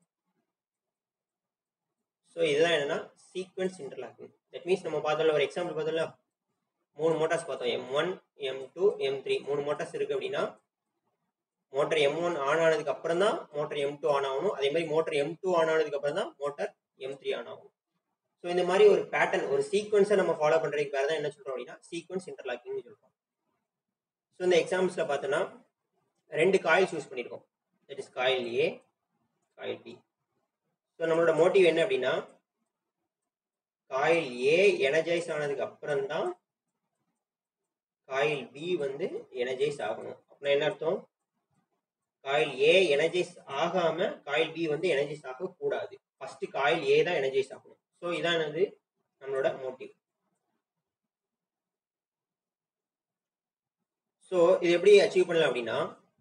A: ஸோ இதுதான் என்னன்னா சீக்வன்ஸ் இன்டர்லாக்கிங் தட் மீன்ஸ் நம்ம பார்த்தோம்ல ஒரு எக்ஸாம்பிள் பார்த்தோம்ல மூணு மோட்டார்ஸ் பார்த்தோம் M one M two M three மூணு மோட்டார்ஸ் இருக்கு அப்படின்னா மோட்டர் எம் ஒன் ஆன் ஆனதுக்கு அப்புறம் தான் மோட்டர் எம் டூ ஆன் ஆகணும் அதே மாதிரி மோட்டர் எம் டூ ஆன் ஆனதுக்கு அப்புறம் தான் மோட்டர் எம் த்ரீ ஆன் ஆகும் ஸோ இந்த மாதிரி ஒரு பேட்டர்ன் ஒரு சீக்வன்ஸை நம்ம ஃபாலோ பண்ணுறதுக்கு வேறு தான் என்ன சொல்கிறோம் அப்படின்னா சீக்வன்ஸ் இன்டர்லாக்கிங்னு சொல்கிறோம் ஸோ இந்த எக்ஸாம்பிள்ஸில் பார்த்தோன்னா ரெண்டு காயில்ஸ் யூஸ் பண்ணியிருக்கோம் that is coil A coil B so நம்மளோட மோட்டிவ் என்ன அப்படின்னா காயில் ஏ எனர்ஜைஸ் ஆனதுக்கு அப்புறம் தான் காயில் பி வந்து எனர்ஜைஸ் ஆகணும் அப்படின்னா என்ன அர்த்தம் காயில் ஏ எனர்ஜைஸ் ஆகாம காயில் பி வந்து எனர்ஜைஸ் ஆகக்கூடாது ஃபர்ஸ்ட் காயில் ஏ தான் எனர்ஜைஸ் ஆகணும் ஸோ இதானது நம்மளோட மோட்டிவ் ஸோ இது எப்படி அச்சீவ் பண்ணலாம் அப்படின்னா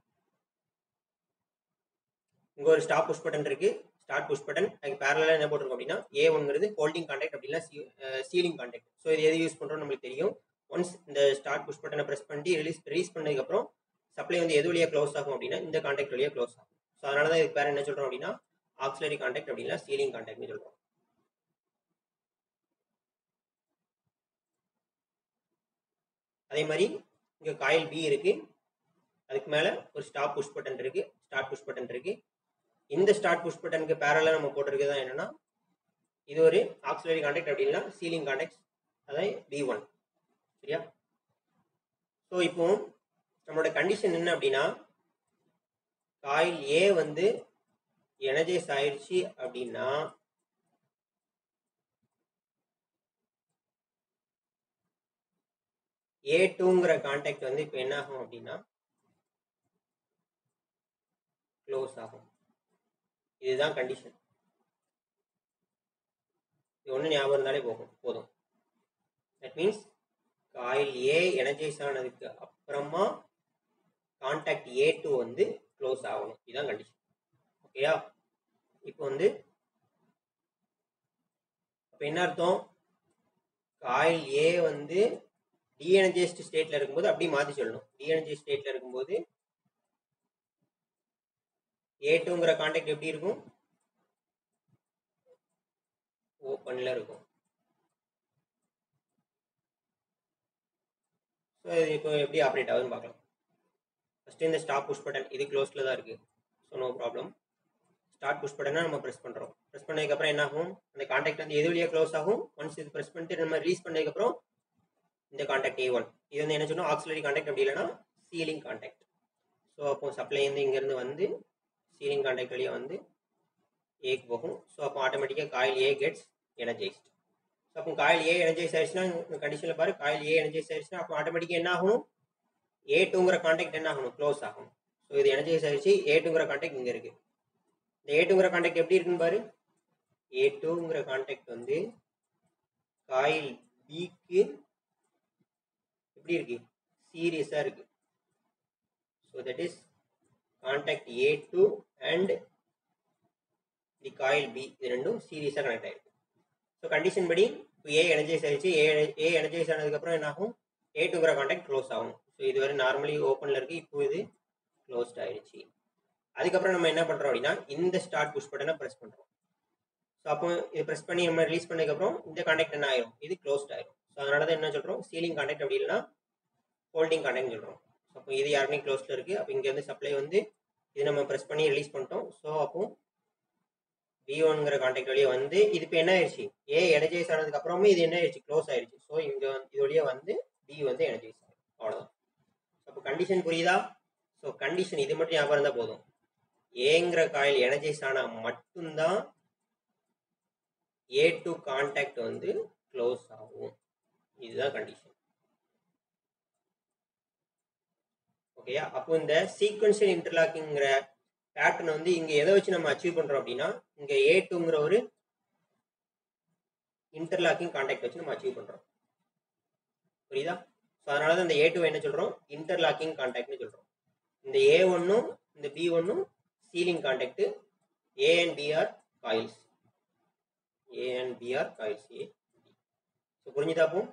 A: இங்க ஒரு ஸ்டாப் புஷ் பட்டன் இருக்கு ஸ்டார்ட் புஷ் பட்டன் அதுக்கு பேரலாக என்ன போட்டிருக்கோம் அப்படின்னா ஏ ஒன்ங்கிறது ஹோல்டிங் கான்டாக்ட் அப்படின்னா சீலிங் கான்டாக்ட் ஸோ இது எது யூஸ் பண்ணுறோம் நம்மளுக்கு தெரியும் ஒன்ஸ் இந்த ஸ்டார்ட் புஷ் பட்டனை ப்ரெஸ் பண்ணி ரிலீஸ் ரிலீஸ் பண்ணதுக்கப்புறம் சப்ளை வந்து எது வழியாக க்ளோஸ் ஆகும் அப்படின்னா இந்த கான்டாக்ட் வழியாக க்ளோஸ் ஆகும் ஸோ அதனால தான் இதுக்கு பேர் என்ன சொல்கிறோம் அப்படின்னா ஆக்சிலரி கான்டாக்ட் அப்படின்னா சீலிங் கான்டாக்ட்னு சொல்கிறோம் அதே மாதிரி இங்கே காயில் பி இருக்கு அதுக்கு மேலே ஒரு ஸ்டாப் புஷ் பட்டன் இருக்கு ஸ்டார்ட் புஷ் பட்டன் இருக்கு இந்த ஸ்டார்ட் புஷ் பட்டனுக்கு பேரலாக நம்ம போட்டிருக்கிறது தான் என்னன்னா இது ஒரு ஆக்சிலரி கான்டாக்ட் அப்படின்னா சீலிங் கான்டாக்ட் அதான் பி ஒன் சரியா ஸோ இப்போ நம்மளோட கண்டிஷன் என்ன அப்படின்னா காயில் ஏ வந்து எனர்ஜைஸ் ஆயிடுச்சு அப்படின்னா ஏ டூங்கிற கான்டாக்ட் வந்து இப்போ என்ன ஆகும் அப்படின்னா க்ளோஸ் ஆகும் இதுதான் கண்டிஷன் இது ஒன்று ஞாபகம் இருந்தாலே போகும் போதும் that means coil A energize ஆனதுக்கு அப்புறமா கான்டாக்ட் ஏ டூ வந்து க்ளோஸ் ஆகணும் இதுதான் கண்டிஷன் ஓகேயா இப்போ வந்து அப்போ என்ன அர்த்தம் காயில் ஏ வந்து டிஎனர்ஜைஸ்டு ஸ்டேட்ல இருக்கும்போது அப்படி மாற்றி சொல்லணும் டிஎனர்ஜைஸ் ஸ்டேட்ல இருக்கும்போது ஏ டூங்கிற கான்டாக்ட் எப்படி இருக்கும் ஓப்பன்ல இருக்கும் ஸோ இது இப்போ எப்படி ஆப்ரேட் ஆகுதுன்னு பார்க்கலாம் ஃபஸ்ட்டு இந்த ஸ்டாப் புஷ் பட்டன் இது க்ளோஸில் தான் இருக்குது so no problem start push பட்டனை நம்ம ப்ரெஸ் பண்ணுறோம் ப்ரெஸ் பண்ணதுக்கப்புறம் என்ன ஆகும் அந்த கான்டாக்ட் வந்து எது வழியாக க்ளோஸ் ஆகும் ஒன்ஸ் இது ப்ரெஸ் பண்ணிட்டு நம்ம ரிலீஸ் பண்ணதுக்கப்புறம் இந்த கான்டாக்ட் ஏ ஒன் இது வந்து என்ன சொன்னோம் ஆக்சிலரி கான்டாக்ட் அப்படி இல்லைன்னா சீலிங் கான்டாக்ட் ஸோ அப்போ சப்ளை வந்து இங்கேருந்து வந்து சீலிங் கான்டாக்ட் வழியாக வந்து ஏக்கு போகும் ஸோ அப்போ ஆட்டோமேட்டிக்காக coil A gets energized so அப்போ காயில் ஏ எனர்ஜைஸ் ஆயிடுச்சுன்னா இந்த கண்டிஷனில் பாரு காயில் ஏ எனர்ஜைஸ் ஆயிடுச்சுன்னா அப்போ ஆட்டோமேட்டிக்காக என்ன ஆகும் ஏ டூங்கிற கான்டாக்ட் என்ன ஆகணும் க்ளோஸ் ஆகும் ஸோ இது எனர்ஜைஸ் ஆயிடுச்சு ஏ டூங்கிற கான்டாக்ட் இங்கே இருக்குது இந்த ஏ டூங்கிற கான்டாக்ட் எப்படி இருக்குன்னு பாரு ஏ டூங்கிற கான்டாக்ட் வந்து காயில் பிக்கு எப்படி இருக்கு சீரியஸாக இருக்கு so that is contact A two and the coil B இது ரெண்டும் சீரியஸாக கனெக்ட் ஆயிருக்கு ஸோ கண்டிஷன் படி இப்போ ஏ எனர்ஜைஸ் ஆயிடுச்சு ஏ ஏ எனர்ஜைஸ் ஆனதுக்கப்புறம் என்ன ஆகும் ஏ டூங்கிற கான்டாக்ட் க்ளோஸ் ஆகும் ஸோ இதுவரை நார்மலி ஓப்பனில் இருக்கு இப்போ இது க்ளோஸ்ட் ஆயிடுச்சு அதுக்கப்புறம் நம்ம என்ன பண்ணுறோம் அப்படின்னா இந்த ஸ்டார்ட் புஷ் பட்டனை ப்ரெஸ் பண்ணுறோம் ஸோ அப்போ இது ப்ரெஸ் பண்ணி நம்ம ரிலீஸ் பண்ணதுக்கப்புறம் இந்த கான்டாக்ட் என்ன ஆயிரும் இது க்ளோஸ்ட் ஆயிரும் ஸோ அதனால தான் என்ன சொல்கிறோம் சீலிங் கான்டாக்ட் அப்படி இல்லைன்னா ஹோல்டிங் கான்டாக்ட் சொல்கிறோம் அப்போ இது யாருமே க்ளோஸில் இருக்குது அப்போ இங்கேருந்து சப்ளை வந்து இது நம்ம ப்ரெஸ் பண்ணி ரிலீஸ் பண்ணிட்டோம் ஸோ அப்போ பி ஒன்ங்கிற கான்டாக்ட் வழியாக வந்து இது இப்போ என்ன ஆயிடுச்சு ஏ எனர்ஜைஸ் ஆனதுக்கு அப்புறமே இது என்ன ஆயிடுச்சு க்ளோஸ் ஆயிடுச்சு ஸோ இங்கே இது வழியாக வந்து பி வந்து எனர்ஜைஸ் ஆகும் அவ்வளோதான் அப்போ கண்டிஷன் புரியுதா ஸோ கண்டிஷன் இது மட்டும் ஞாபகம் இருந்தால் போதும் ஏங்கிற காயில் எனர்ஜைஸ் ஆனால் மட்டும்தான் ஏ டு கான்டாக்ட் வந்து க்ளோஸ் ஆகும் இதுதான் கண்டிஷன் ஓகேயா அப்போ இந்த சீக்வன்ஷியல் இன்டர்லாக்கிங்கிற பேட்டர்ன் வந்து இங்க எதை வச்சு நம்ம அச்சீவ் பண்றோம் அப்படின்னா இங்க ஏ டூங்கிற ஒரு இன்டர்லாக்கிங் கான்டாக்ட் வச்சு நம்ம அச்சீவ் பண்றோம் புரியுதா ஸோ அதனால தான் இந்த ஏ டூ என்ன சொல்றோம் இன்டர்லாக்கிங் கான்டாக்ட்னு சொல்றோம் இந்த ஏ ஒன்னும் இந்த பி ஒன்னும் sealing contact A and B are coils A and B are coils A so புரிஞ்சுதா அப்போ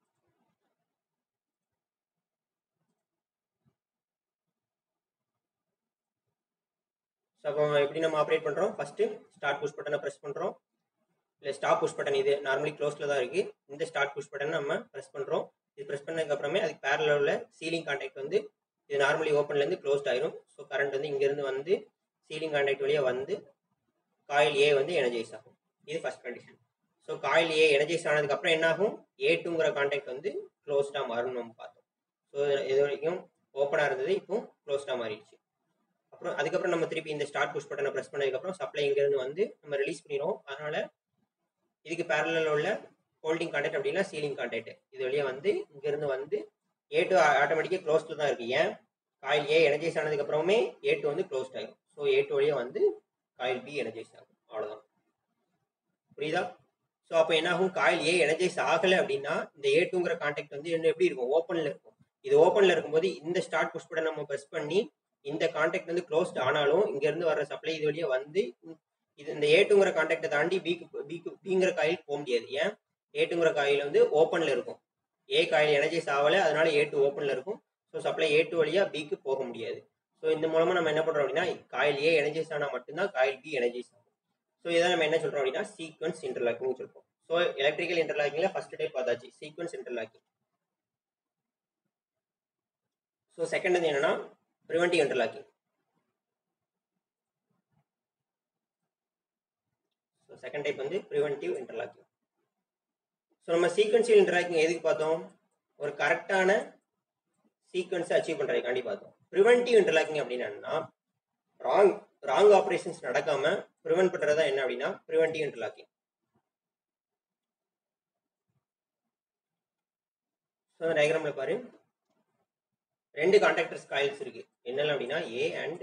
A: ஸோ அப்போ எப்படி நம்ம ஆப்ரேட் பண்ணுறோம் ஃபஸ்ட்டு ஸ்டார்ட் புஷ் பட்டனை ப்ரெஸ் பண்ணுறோம் இல்லை ஸ்டாப் புஷ் பட்டன் இது நார்மலி க்ளோஸில் தான் இருக்குது இந்த ஸ்டார்ட் புஷ் பட்டன் நம்ம ப்ரெஸ் பண்ணுறோம் இது ப்ரெஸ் பண்ணதுக்கப்புறமே அதுக்கு பேரலில் உள்ள சீலிங் கான்டாக்ட் வந்து இது நார்மலி ஓப்பன்லேருந்து க்ளோஸ்ட் ஆயிரும் ஸோ கரண்ட் வந்து இங்கேருந்து வந்து சீலிங் கான்டாக்ட் வழியாக வந்து காயில் ஏ வந்து எனர்ஜைஸ் ஆகும் இது first condition so coil A energize ஆனதுக்கப்புறம் என்ன ஆகும் ஏ டூங்கிற கான்டாக்ட் வந்து க்ளோஸ்டாக மாறும்னு நம்ம பார்த்தோம் ஸோ இது வரைக்கும் ஓப்பனாக இருந்தது இப்போ க்ளோஸ்டாக மாறிடுச்சு அப்புறம் அதுக்கப்புறம் நம்ம திருப்பி இந்த ஸ்டார்ட் புஷ் பட்டனை ப்ரெஸ் பண்ணதுக்கப்புறம் சப்ளை இங்கேருந்து வந்து நம்ம ரிலீஸ் பண்ணிடுவோம் அதனால இதுக்கு பேரலில் உள்ள ஹோல்டிங் கான்டாக்ட் அப்படின்னா சீலிங் கான்டாக்ட் இது வழியா வந்து இங்கிருந்து வந்து ஏ டூ ஆட்டோமேட்டிக்காக க்ளோஸ்ல தான் இருக்கு ஏன் காயில் ஏ எனர்ஜைஸ் ஆனதுக்கு அப்புறமே ஏ டூ வந்து க்ளோஸ்ட் ஆகும் ஸோ ஏ டூ வழியா வந்து காயில் பி எனர்ஜைஸ் ஆகும் அவ்வளோதான் புரியுதா ஸோ அப்போ என்ன ஆகும் காயில் ஏ எனர்ஜைஸ் ஆகலை அப்படின்னா இந்த ஏ டூங்கிற கான்டாக்ட் வந்து என்ன எப்படி இருக்கும் ஓப்பனில் இருக்கும் இது ஓப்பனில் இருக்கும்போது இந்த ஸ்டார்ட் புஷ் பட்டன் நம்ம ப்ரெஸ் பண்ணி இந்த கான்டாக்ட் வந்து க்ளோஸ்ட் ஆனாலும் இங்கேருந்து வர சப்ளை இது வழியாக வந்து இது இந்த ஏ டூங்கிற கான்டாக்டை தாண்டி பிக்கு பிக்கு பிங்கிற காயில் போக முடியாது ஏன் ஏ டூங்கிற காயில் வந்து ஓப்பனில் இருக்கும் ஏ காயில் எனர்ஜைஸ் ஆகலை அதனால ஏ டூ ஓப்பனில் இருக்கும் ஸோ சப்ளை ஏ டூ வழியாக பிக்கு போக முடியாது ஸோ இந்த மூலமாக நம்ம என்ன பண்ணுறோம் அப்படின்னா காயில் ஏ எனர்ஜைஸ் ஆனால் மட்டும்தான் காயில் பி எனர்ஜைஸ் ஆகும் ஸோ இதை நம்ம என்ன சொல்கிறோம் அப்படின்னா சீக்வன்ஸ் இன்டர்லாக்கிங் சொல்கிறோம் ஸோ எலக்ட்ரிக்கல் இன்டர்லாக்கிங்கில் ஃபர்ஸ்ட் டைப் பார்த்தாச்சு சீக்வன்ஸ் இன்டர்லாக்கிங் ஸோ செகண்ட் வந்து என்னன்னா preventive interlocking so second type வந்து ப்ரிவென்டிவ் இன்டர்லாக்கிங் ஸோ நம்ம சீக்வன்சியல் இன்டர்லாக்கிங் எதுக்கு பார்த்தோம் ஒரு கரெக்டான சீக்வன்ஸை அச்சீவ் பண்ணுறதுக்காண்டி பார்த்தோம் ப்ரிவென்டிவ் இன்டர்லாக்கிங் அப்படின்னா ராங் ராங் ஆப்ரேஷன்ஸ் நடக்காம ப்ரிவென்ட் பண்ணுறதா என்ன அப்படின்னா ப்ரிவென்டிவ் இன்டர்லாக்கிங் ஸோ அந்த டயக்ராம்ல பாரு ரெண்டு கான்டாக்டர்ஸ் காயில்ஸ் இருக்கு என்னென்ன அப்படின்னா ஏ அண்ட்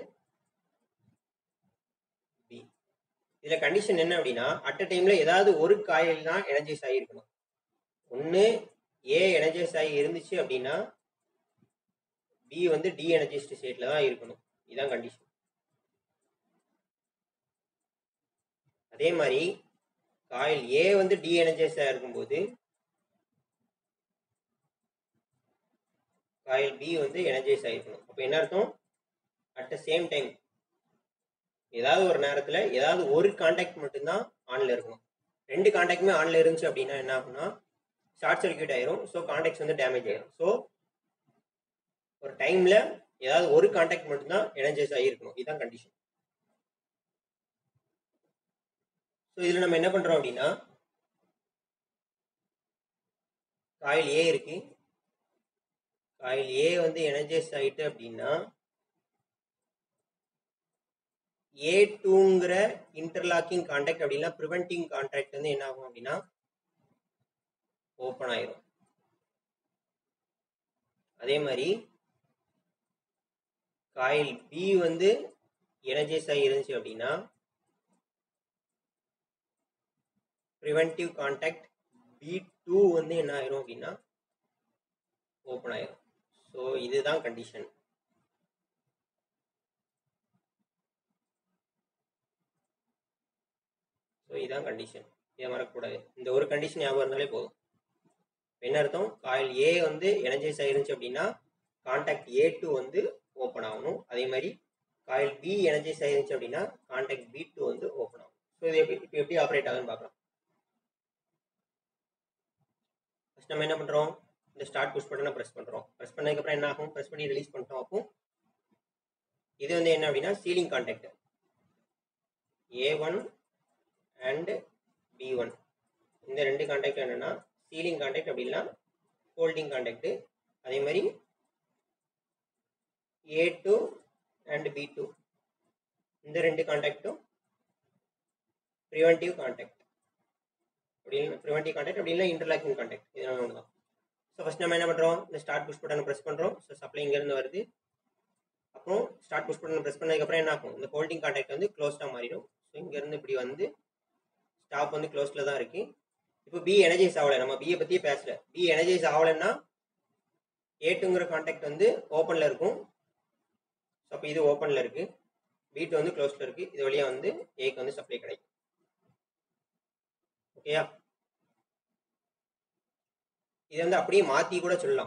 A: பி இதுல கண்டிஷன் என்ன அப்படின்னா அட் அ டைம்ல ஏதாவது ஒரு காயில் தான் எனர்ஜைஸ் ஆகிருக்கணும் ஒன்று ஏ எனர்ஜைஸ் ஆகி இருந்துச்சு அப்படின்னா பி வந்து டி எனர்ஜைஸ்டு ஸ்டேட்ல தான் இருக்கணும் இதுதான் கண்டிஷன் அதே மாதிரி காயில் ஏ வந்து டி எனர்ஜைஸாக இருக்கும்போது காயில் பி வந்து எனர்ஜைஸ் ஆகிருக்கணும் அப்போ என்ன அர்த்தம் அட் த சேம் டைம் ஏதாவது ஒரு நேரத்தில் ஏதாவது ஒரு காண்டாக்ட் மட்டும்தான் ஆனில் இருக்கணும் ரெண்டு காண்டாக்டுமே ஆனில் இருந்துச்சு அப்படின்னா என்ன ஆகும்னா ஷார்ட் சர்க்கியூட் ஆயிரும் ஸோ காண்டாக்ட்ஸ் வந்து டேமேஜ் ஆயிரும் ஸோ ஒரு டைமில் ஏதாவது ஒரு காண்டாக்ட் மட்டும்தான் எனர்ஜைஸ் ஆகிருக்கணும் இதுதான் கண்டிஷன் ஸோ இதில் நம்ம என்ன பண்ணுறோம் அப்படின்னா காயில் ஏ இருக்கு காயில் ஏ வந்து எனர்ஜைஸ் ஆயிட்டு அப்படின்னா ஏ டூங்கிற இன்டர்லாக்கிங் கான்டாக்ட் அப்படின்னா ப்ரிவென்டிங் கான்டாக்ட் வந்து என்ன ஆகும் அப்படின்னா ஓப்பன் ஆயிரும் அதே மாதிரி காயில் பி வந்து எனர்ஜைஸ் ஆகி இருந்துச்சு அப்படின்னா ப்ரிவென்டிவ் கான்டாக்ட் பி டூ வந்து என்ன ஆயிரும் அப்படின்னா ஓப்பன் ஆயிரும் ஸோ இதுதான் கண்டிஷன் ஸோ இதுதான் கண்டிஷன் இதை மறக்கக்கூடாது இந்த ஒரு கண்டிஷன் ஞாபகம் இருந்தாலே போதும் என்ன அர்த்தம் காயில் ஏ வந்து எனர்ஜைஸ் ஆயிருந்துச்சு அப்படின்னா கான்டாக்ட் ஏ டூ வந்து ஓப்பன் ஆகணும் அதே மாதிரி காயில் பி எனர்ஜைஸ் ஆயிருந்துச்சு அப்படின்னா கான்டாக்ட் பி டூ வந்து ஓப்பன் ஆகும் ஸோ இது எப்படி இப்போ எப்படி ஆப்ரேட் ஆகுதுன்னு பார்க்கலாம் ஃபர்ஸ்ட் நம்ம என்ன பண்ணுறோம் இந்த ஸ்டார்ட் புஷ் பட்டனை ப்ரெஸ் பண்ணுறோம் ப்ரெஸ் பண்ணதுக்கப்புறம் என்ன ஆகும் ப்ரெஸ் பண்ணி ரிலீஸ் பண்ணிட்டோம் அப்போ இது வந்து என்ன அப்படின்னா sealing contact A one and B one இந்த ரெண்டு கான்டாக்ட் என்னன்னா சீலிங் கான்டாக்ட் அப்படின்னா ஹோல்டிங் கான்டாக்ட் அதே மாதிரி A two and B two இந்த ரெண்டு கான்டாக்டும் ப்ரிவென்டிவ் கான்டாக்ட் அப்படின்னு ப்ரிவென்டிவ் கான்டாக்ட் அப்படின்னா இன்டர்லாக்கிங் கான்டாக்ட் இதெல்லாம் ஒன்று தான் ஸோ ஃபஸ்ட் நம்ம என்ன பண்ணுறோம் இந்த ஸ்டார்ட் புஷ் பட்டனை ப்ரெஸ் பண்ணுறோம் ஸோ சப்ளை இங்கேருந்து வருது அப்புறம் ஸ்டார்ட் புஷ் பட்டன் ப்ரெஸ் பண்ணதுக்கப்புறம் என்ன ஆகும் இந்த ஹோல்டிங் கான்டாக்ட் வந்து க்ளோஸ்டாக மாறிடும் ஸோ இங்கேருந்து இப்படி வந்து ஸ்டாப் வந்து க்ளோஸில் தான் இருக்கு இப்போ பி எனர்ஜைஸ் ஆகலை நம்ம பியை பற்றியே பேசல பி எனர்ஜைஸ் ஆகலைன்னா ஏட்டுங்கிற கான்டாக்ட் வந்து ஓப்பனில் இருக்கும் ஸோ அப்போ இது ஓப்பனில் இருக்கு பி டூ வந்து க்ளோஸில் இருக்கு இது வழியாக வந்து ஏக்கு வந்து சப்ளை கிடைக்கும் ஓகேயா இது வந்து அப்படியே மாற்றி கூட சொல்லலாம்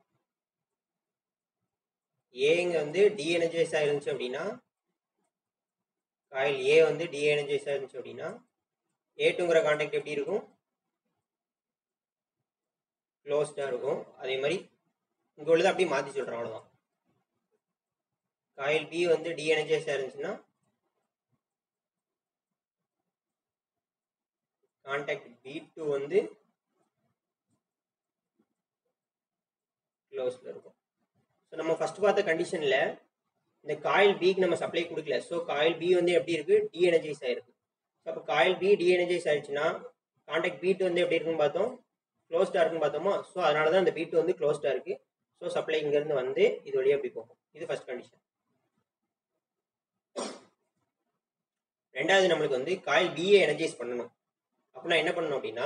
A: ஏங்க வந்து டிஎனர்ஜைஸ் ஆயிருந்துச்சு அப்படின்னா காயில் ஏ வந்து டிஎனர்ஜைஸ் ஆயிருந்துச்சு அப்படின்னா ஏ டூங்கிற கான்டாக்ட் எப்படி இருக்கும் க்ளோஸ்டாக இருக்கும் அதே மாதிரி இங்கே உள்ளதை அப்படியே மாற்றி சொல்கிறேன் அவ்வளோதான் காயில் பி வந்து டிஎனர்ஜைஸ் இருந்துச்சுன்னா கான்டாக்ட் பி டூ வந்து க்ளோஸில் இருக்கும் ஸோ நம்ம ஃபர்ஸ்ட் பார்த்த கண்டிஷனில் இந்த காயில் பிக்கு நம்ம சப்ளை கொடுக்கல ஸோ காயில் பி வந்து எப்படி இருக்கு டிஎனர்ஜைஸ் ஆயிருக்கு ஸோ அப்போ காயில் பி டிஎனர்ஜைஸ் ஆயிடுச்சுன்னா காண்டாக்ட் பீட் வந்து எப்படி இருக்குன்னு பார்த்தோம் க்ளோஸ்டாக இருக்குன்னு பார்த்தோமா ஸோ அதனால தான் இந்த பீட் வந்து க்ளோஸ்டாக இருக்கு ஸோ சப்ளை இங்கேருந்து வந்து இது வழியாக எப்படி போகும் இது ஃபர்ஸ்ட் கண்டிஷன் ரெண்டாவது நம்மளுக்கு வந்து காயில் பிஏ எனர்ஜைஸ் பண்ணணும் அப்படின்னா என்ன பண்ணணும் அப்படின்னா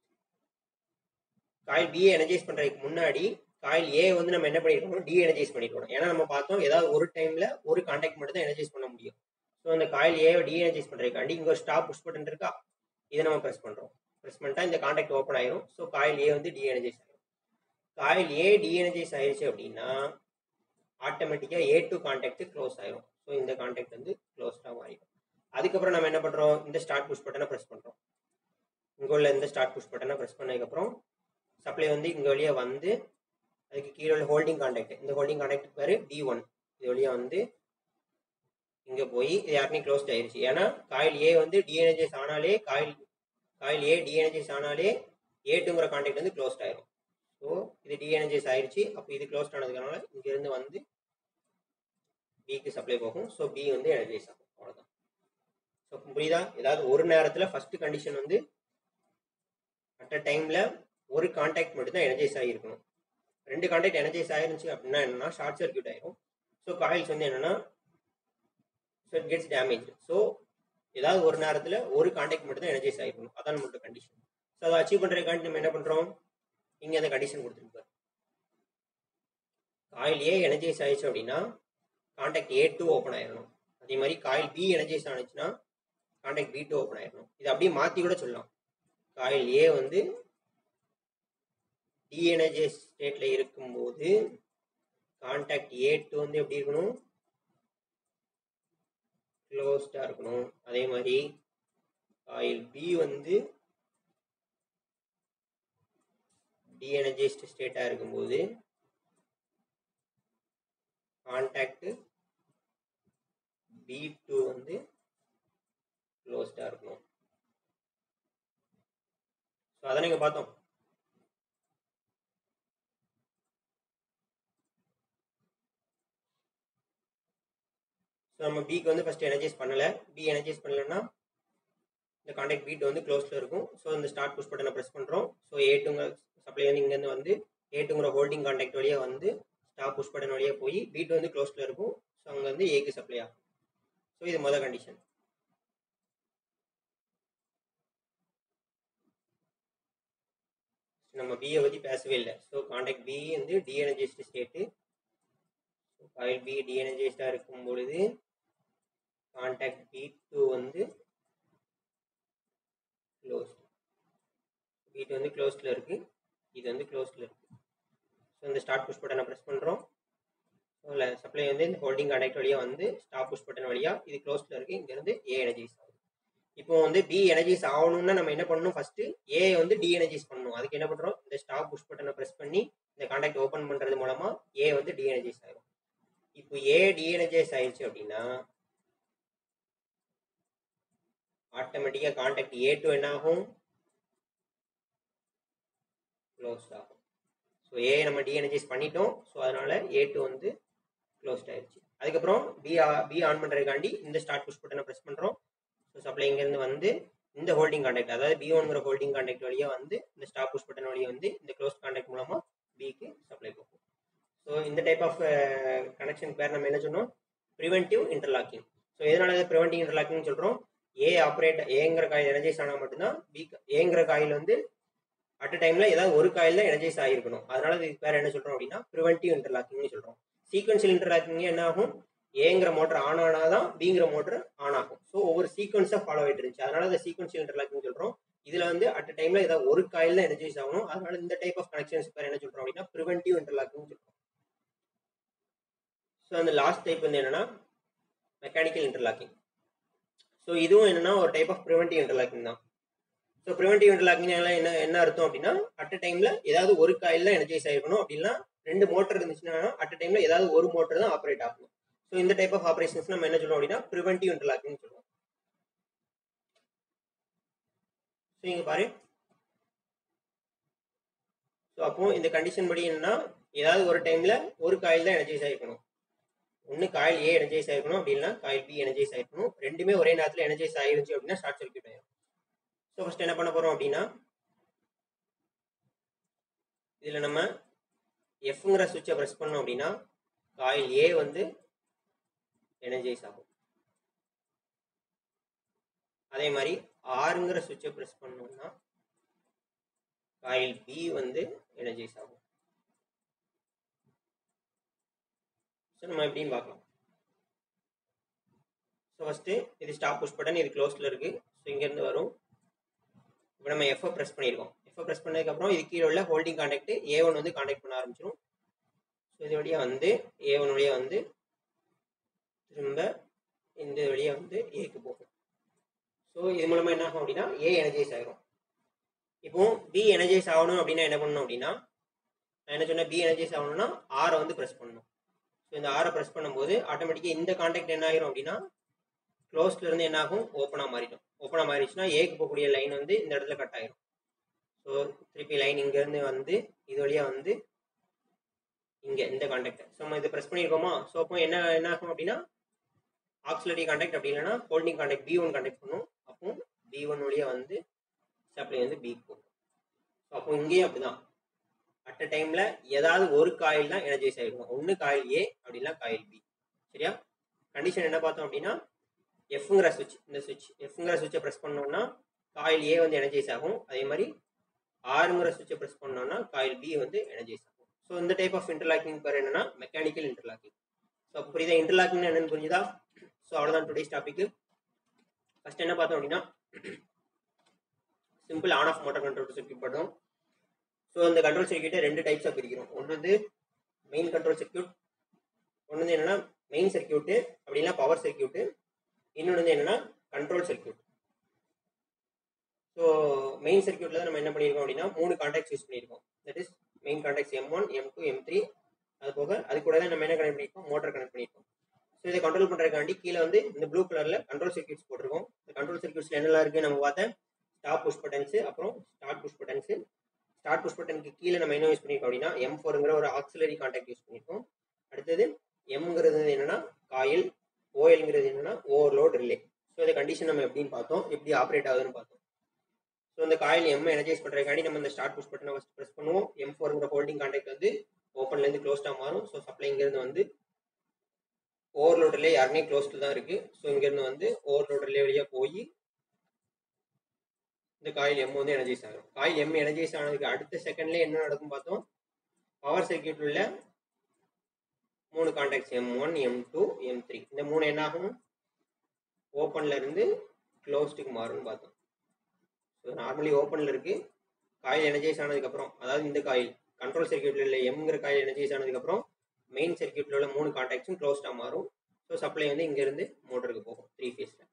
A: காயில் பிஏ எனர்ஜைஸ் பண்ணுறதுக்கு முன்னாடி காயில் ஏ வந்து நம்ம என்ன பண்ணிருக்கணும் டி எனர்ஜைஸ் பண்ணிருக்கணும் ஏன்னா நம்ம பார்த்தோம் ஏதாவது ஒரு டைம்ல ஒரு காண்டாக்ட் மட்டும் தான் எனர்ஜைஸ் பண்ண முடியும் ஸோ அந்த காயில் ஏ டி எனர்ஜைஸ் பண்ணுறதுக்காண்டி இங்கே ஒரு ஸ்டாப் புஷ் பட்டன் இருக்கா இதை நம்ம ப்ரெஸ் பண்ணுறோம் ப்ரெஸ் பண்ணிட்டா இந்த காண்டாக்ட் ஓப்பன் ஆயிரும் ஸோ காயில் ஏ வந்து டி எனர்ஜைஸ் ஆயிரும் காயில் ஏ டி எனர்ஜைஸ் ஆயிருச்சு அப்படின்னா ஆட்டோமேட்டிக்காக ஏ டு காண்டாக்ட் க்ளோஸ் ஆயிரும் ஸோ இந்த காண்டாக்ட் வந்து க்ளோஸ்டாக மாறிடும் அதுக்கப்புறம் நம்ம என்ன பண்ணுறோம் இந்த ஸ்டார்ட் புஷ் பட்டனை ப்ரெஸ் பண்ணுறோம் இங்கே உள்ள இந்த ஸ்டார்ட் புஷ் பட்டனை ப்ரெஸ் பண்ணதுக்கப்புறம் சப்ளை வந்து இங்கே வழியாக வந்து அதுக்கு கீழே உள்ள ஹோல்டிங் காண்டாக்ட் இந்த ஹோல்டிங் காண்டாக்ட் பேர் டி ஒன் இது வழியாக வந்து இங்கே போய் இது யாருமே க்ளோஸ்ட் ஆயிருச்சு ஏன்னா காயில் ஏ வந்து டிஎன்எஜிஎஸ் ஆனாலே காயில் காயில் ஏ டிஎன்எஜிஎஸ் ஆனாலே ஏ டூங்கிற காண்டாக்ட் வந்து க்ளோஸ்ட் ஆயிரும் ஸோ இது டிஎன்எஜிஎஸ் ஆயிருச்சு அப்போ இது க்ளோஸ்ட் ஆனதுனால இங்கேருந்து வந்து பிக்கு சப்ளை போகும் ஸோ பி வந்து எனர்ஜைஸ் ஆகும் அவ்வளோதான் ஸோ புரியுதா ஏதாவது ஒரு நேரத்தில் ஃபர்ஸ்ட் கண்டிஷன் வந்து அட் அ டைமில் ஒரு காண்டாக்ட் மட்டும் தான் எனர்ஜைஸ் ஆகிருக்கணும் ரெண்டு காண்டாக்ட் எனர்ஜைஸ் ஆயிருந்துச்சு அப்படின்னா என்னன்னா ஷார்ட் சர்க்யூட் ஆயிரும் ஸோ காயில்ஸ் வந்து என்னன்னா so it gets damage so ஏதாவது ஒரு நேரத்தில் ஒரு காண்டாக்ட் மட்டும் தான் எனர்ஜைஸ் ஆகிருக்கணும் அதான் நம்மளோட கண்டிஷன் ஸோ அதை அச்சீவ் பண்ணுறதுக்காண்டி நம்ம என்ன பண்ணுறோம் இங்கே அந்த கண்டிஷன் கொடுத்துருப்பாரு காயில் ஏ எனர்ஜைஸ் ஆயிடுச்சு அப்படின்னா காண்டாக்ட் ஏ டூ ஓப்பன் ஆயிடணும் அதே மாதிரி காயில் பி எனர்ஜைஸ் ஆனிச்சுன்னா காண்டாக்ட் பி டூ ஓப்பன் ஆயிடணும் இது அப்படியே மாற்றி கூட சொல்லலாம் காயில் ஏ வந்து டிஎனர்ஜைஸ் ஸ்டேட்ல இருக்கும்போது காண்டாக்ட் ஏ டூ வந்து எப்படி இருக்கணும் க்ளோஸ்டா இருக்கணும் அதே மாதிரி காயில் பி வந்து டிஎனர்ஜைஸ்ட் ஸ்டேட்டா இருக்கும்போது காண்டாக்ட் பி டூ வந்து க்ளோஸ்டா இருக்கணும் ஸோ அதை நீங்கள் பார்த்தோம் ஸோ நம்ம பிக்கு வந்து ஃபஸ்ட் எனர்ஜைஸ் பண்ணலை பி எனர்ஜைஸ் பண்ணலைன்னா இந்த காண்டாக்ட் பீட் வந்து க்ளோஸில் இருக்கும் ஸோ இந்த ஸ்டார்ட் புஷ் பட்டனை ப்ரெஸ் பண்ணுறோம் ஸோ ஏ டூங்க சப்ளை வந்து இங்கேருந்து வந்து ஏ டூங்கிற ஹோல்டிங் காண்டாக்ட் வழியாக வந்து ஸ்டாப் புஷ் பட்டன் வழியாக போய் பீட் வந்து க்ளோஸில் இருக்கும் ஸோ அங்கே வந்து ஏக்கு சப்ளை ஆகும் ஸோ இது மொதல் கண்டிஷன் நம்ம பியை பற்றி பேசவே இல்லை ஸோ காண்டாக்ட் பி வந்து டிஎனர்ஜைஸ்டு ஸ்டேட்டு காயில் பி டிஎனர்ஜைஸ்டாக இருக்கும் பொழுது காண்டாக்ட் பி டூ வந்து க்ளோஸ்ட் பி டூ வந்து க்ளோஸ்டில் இருக்குது இது வந்து க்ளோஸ்டில் இருக்குது ஸோ இந்த ஸ்டார்ட் புஷ் பட்டனை ப்ரெஸ் பண்ணுறோம் ஸோ இல்லை சப்ளை வந்து இந்த ஹோல்டிங் காண்டாக்ட் வழியாக வந்து ஸ்டாப் புஷ் பட்டன் வழியாக இது க்ளோஸ்டில் இருக்குது இங்கேருந்து ஏ எனர்ஜைஸ் ஆகுது இப்போ வந்து பி எனர்ஜைஸ் ஆகணும்னா நம்ம என்ன பண்ணணும் ஃபர்ஸ்ட் ஏ வந்து டி எனர்ஜைஸ் பண்ணணும் அதுக்கு என்ன பண்றோம் இந்த ஸ்டாப் புஷ் பட்டனை பிரஸ் பண்ணி இந்த காண்டாக்ட் ஓபன் பண்றது மூலமா ஏ வந்து டி எனர்ஜைஸ் ஆயிரும் இப்போ ஏ டி எனர்ஜைஸ் ஆயிடுச்சு அப்படின்னா ஆட்டோமேட்டிக்கா காண்டாக்ட் ஏ டு என்ன ஆகும் க்ளோஸ் ஆகும் ஸோ ஏ நம்ம டி எனர்ஜைஸ் பண்ணிட்டோம் ஸோ அதனால ஏ டு வந்து க்ளோஸ்ட் ஆயிடுச்சு அதுக்கப்புறம் பி பி ஆன் பண்றதுக்காண்டி இந்த ஸ்டார்ட் புஷ் பட்டனை பிரஸ் பண்றோம் ஸோ சப்ளை இங்கேருந்து வந்து இந்த ஹோல்டிங் காண்டாக்ட் அதாவது பி ஒன்கிற ஹோல்டிங் காண்டாக்ட் வழியாக வந்து இந்த ஸ்டாப் புஷ் பட்டன் வழியாக வந்து இந்த க்ளோஸ் காண்டாக்ட் மூலமாக பிக்கு சப்ளை போகும் ஸோ இந்த டைப் ஆஃப் கனெக்ஷன் பேர் நம்ம என்ன சொன்னோம் ப்ரிவென்டிவ் இன்டர்லாக்கிங் ஸோ எதனால இதை ப்ரிவென்டிவ் இன்டர்லாக்கிங் சொல்கிறோம் ஏ ஆப்ரேட் ஏங்கிற காயில் எனர்ஜைஸ் ஆனால் மட்டும்தான் பி ஏங்கிற காயில் வந்து அட் அ டைமில் ஏதாவது ஒரு காயில் தான் எனர்ஜைஸ் ஆகிருக்கணும் அதனால இதுக்கு பேர் என்ன சொல்கிறோம் அப்படின்னா ப்ரிவென்டிவ் இன்டர்லாக்கிங்னு சொல்கிறோம் சீக்வன்ஷியல் இன்டர்லாக்கிங் என்ன ஆகும் ஏங்கிற மோட்டர் ஆன் ஆனால் தான் பிங்கிற மோட்டர் ஆன் ஆகும் ஸோ ஒவ்வொரு சீக்வன்ஸாக ஃபாலோ ஆகிட்டு இருந்துச்சு அதனால இந்த சீக்வன்ஷியல் இன்டர்லாக்கிங் சொல்கிறோம் இதில் வந்து அட் அ டைமில் ஏதாவது ஒரு காயில் தான் எனர்ஜைஸ் ஆகணும் அதனால இந்த டைப் ஆஃப் கனெக்ஷன்ஸ் பேர் என்ன சொல்கிறோம் அப்படின்னா ப்ரிவென்டிவ் இன்டர்லாக்கிங் சொல்கிறோம் ஸோ அந்த லாஸ்ட் டைப் வந்து என்னன்னா மெக்கானிக்கல் இன்டர்லாக்கிங் ஸோ இதுவும் என்னன்னா ஒரு டைப் ஆஃப் ப்ரிவென்டிவ் இன்டர்லாக்கிங் தான் ஸோ ப்ரிவென்டிவ் இன்டர்லாக்கிங் என்ன என்ன அர்த்தம் அப்படின்னா அட் அ டைமில் ஏதாவது ஒரு காயில் தான் எனர்ஜைஸ் ஆகிருக்கணும் அப்படின்னா ரெண்டு மோட்டர் இருந்துச்சுன்னா அட் அ டைமில் ஏதாவது ஒரு மோட்டர் தான் ஆப்ரேட் ஆகணும் ஸோ இந்த டைப் ஆஃப் ஆப்ரேஷன்ஸ் நம்ம என்ன சொல்லுவோம் அப்படின்னா ப்ரிவென்டிவ் இன்டர்லாக்கிங் சொல்லுவோம் ஸோ இங்கே பாரு ஸோ அப்போ இந்த கண்டிஷன் படி என்னன்னா ஏதாவது ஒரு டைம்ல ஒரு காயில் தான் எனர்ஜைஸ் ஆகிருக்கணும் ஒன்று காயில் ஏ எனர்ஜைஸ் ஆகிருக்கணும் அப்படின்னா காயில் பி எனர்ஜைஸ் ஆகிருக்கணும் ரெண்டுமே ஒரே நேரத்தில் எனர்ஜைஸ் ஆயிருச்சு அப்படின்னா ஷார்ட் சர்க்யூட் ஆயிரும் ஸோ ஃபஸ்ட் என்ன பண்ண போகிறோம் அப்படின்னா இதில் நம்ம எஃப்ங்கிற சுவிட்சை ப்ரெஸ் பண்ணோம் அப்படின்னா காயில் ஏ வந்து எனர்ஜைஸ் ஆகும் அதே மாதிரி ஆறுங்கிற சுவிட்சை ப்ரெஸ் பண்ணோம்னா காயில் பி வந்து எனர்ஜைஸ் ஆகும் ஸோ நம்ம எப்படின்னு பார்க்கலாம் ஸோ ஃபஸ்ட்டு இது ஸ்டாப் புஷ் பட்டன் இது க்ளோஸில் இருக்குது ஸோ இங்கேருந்து வரும் இப்போ நம்ம எஃப்ஐ ப்ரெஸ் பண்ணியிருக்கோம் எஃப்ஐ ப்ரெஸ் பண்ணதுக்கப்புறம் இது கீழே உள்ள ஹோல்டிங் கான்டாக்ட் ஏ ஒன் வந்து கான்டாக்ட் பண்ண ஆரம்பிச்சிடும் ஸோ இது வழியாக வந்து ஏ ஒன் வழியாக வந்து திரும்ப இந்த வழியாக வந்து ஏக்கு போகும் ஸோ இது மூலமாக என்ன ஆகும் அப்படின்னா ஏ எனர்ஜைஸ் ஆகிரும் இப்போ பி எனர்ஜைஸ் ஆகணும் அப்படின்னா என்ன பண்ணணும் அப்படின்னா நான் என்ன சொன்னேன் பி எனர்ஜைஸ் ஆகணும்னா ஆரை வந்து ப்ரெஸ் பண்ணணும் ஸோ இந்த ஆரை ப்ரெஸ் பண்ணும்போது ஆட்டோமேட்டிக்காக இந்த கான்டாக்ட் என்ன ஆகிரும் அப்படின்னா க்ளோஸ்ல இருந்து என்ன ஆகும் ஓப்பனாக மாறிடும் ஓப்பனாக மாறிடுச்சுன்னா ஏக்கு போகக்கூடிய லைன் வந்து இந்த இடத்துல கட் ஆயிரும் ஸோ திருப்பி லைன் இங்கேருந்து வந்து இது வழியாக வந்து இங்கே இந்த கான்டாக்ட் ஸோ நம்ம இதை ப்ரெஸ் பண்ணியிருக்கோமா ஸோ அப்போ என்ன என்ன ஆகும் அப்படின்னா ஆக்சிலரி கான்டாக்ட் அப்படி இல்லைன்னா holding contact B one contact பண்ணும் அப்போ பி ஒன் வழியாக வந்து சப்ளை வந்து பிக்கு போகும் ஸோ அப்போ இங்கேயும் அப்படிதான் அட் அ டைமில் ஏதாவது ஒரு காயில் தான் எனர்ஜைஸ் ஆகிருக்கும் ஒன்று காயில் ஏ அப்படின்னா காயில் பி சரியா கண்டிஷன் என்ன பார்த்தோம் அப்படின்னா எஃப்ங்கிற சுவிட்ச் இந்த சுவிட்ச் எஃப்ங்கிற சுவிட்சை ப்ரெஸ் பண்ணோம்னா காயில் ஏ வந்து எனர்ஜைஸ் ஆகும் அதே மாதிரி ஆறுங்கிற சுவிட்சை ப்ரெஸ் பண்ணோம்னா காயில் பி வந்து எனர்ஜைஸ் ஆகும் ஸோ இந்த டைப் ஆஃப் இன்டர்லாக்கிங் பேர் என்னன்னா மெக்கானிக்கல் இன்டர்லாக்கிங் ஸோ புரியுதா இன்டர்லாக்கிங் என்னன்னு புரிஞ்சுதா ஸோ அவ்வளோதான் டுடேஸ் டாபிக் ஃபர்ஸ்ட் என்ன பார்த்தோம் அப்படின்னா simple on off motor control circuit பார்த்தோம் ஸோ இந்த கண்ட்ரோல் சர்க்கியூட்டை ரெண்டு டைப்ஸாக பிரிக்கிறோம் ஒன்று வந்து மெயின் கண்ட்ரோல் சர்க்கியூட் ஒன்று வந்து என்னன்னா மெயின் சர்க்கியூட்டு அப்படின்னா பவர் சர்க்கியூட்டு இன்னொன்று வந்து என்னன்னா கண்ட்ரோல் சர்க்கியூட் ஸோ மெயின் சர்க்கியூட்ல தான் நம்ம என்ன பண்ணியிருக்கோம் அப்படின்னா மூணு கான்டாக்ட்ஸ் யூஸ் பண்ணியிருக்கோம் that is main contacts M one M two M three அது போக அது கூட தான் நம்ம என்ன கனெக்ட் பண்ணியிருக்கோம் மோட்டர் கனெக்ட் பண்ணியிருக்கோம் ஸோ இதை கண்ட்ரோல் பண்ணுறதுக்காண்டி கீழே வந்து இந்த ப்ளூ கலரில் கண்ட்ரோல் சர்க்கியூட்ஸ் போட்டிருக்கோம் இந்த கண்ட்ரோல் சர்க்கியூட்ஸில் என்னெல்லாம் இருக்குது நம்ம பார்த்தேன் ஸ்டாப் புஷ் பட்டன்ஸு அப்புறம் start push buttons start push பட்டனுக்கு கீழே நம்ம என்ன யூஸ் பண்ணியிருக்கோம் அப்படின்னா எம் ஃபோருங்கிற ஒரு ஆக்சிலரி கான்டாக்ட் யூஸ் பண்ணியிருக்கோம் அடுத்தது எம்ங்கிறது என்னன்னா காயில் ஓஎல்ங்கிறது என்னன்னா ஓவர்லோட் ரிலே ஸோ இந்த கண்டிஷன் நம்ம எப்படின்னு பார்த்தோம் எப்படி ஆப்ரேட் ஆகுதுன்னு பார்த்தோம் ஸோ இந்த காயில் எம் எனர்ஜைஸ் பண்ணுறதுக்காண்டி நம்ம இந்த ஸ்டார்ட் புஷ் பட்டனை ஃபஸ்ட் ப்ரெஸ் பண்ணுவோம் எம் ஃபோருங்கிற ஹோல்டிங் கான்டாக்ட் வந்து ஓப்பன்லேருந்து க்ளோஸ்டாக மாறும் ஸோ சப்ளை இங்கேருந்து வந்து ஓவர்லோட் ரிலே யாருமே க்ளோஸ்டில் தான் இருக்குது ஸோ இங்கேருந்து வந்து ஓவர்லோட் ரிலே வழியாக போய் இந்த காயில் எம் வந்து எனர்ஜைஸ் ஆகும் காயில் எம் எனர்ஜைஸ் ஆனதுக்கு அடுத்த செகண்ட்லேயே என்ன நடக்கும் பார்த்தோம் பவர் சர்க்கியூட் உள்ள மூணு contacts M one M two M three இந்த மூணு என்ன ஆகும் ஓப்பன்ல இருந்து க்ளோஸ்டுக்கு மாறும்னு பார்த்தோம் ஸோ நார்மலி ஓப்பனில் இருக்கு காயில் எனர்ஜைஸ் ஆனதுக்கப்புறம் அதாவது இந்த காயில் கண்ட்ரோல் சர்க்கியூட்ல உள்ள எம்ங்கிற காயில் எனர்ஜைஸ் ஆனதுக்கப்புறம் மெயின் சர்க்கியூட்ல உள்ள மூணு கான்டாக்ட்ஸும் க்ளோஸ்டாக மாறும் ஸோ சப்ளை வந்து இங்கேருந்து மோட்டருக்கு போகும் த்ரீ ஃபேஸில்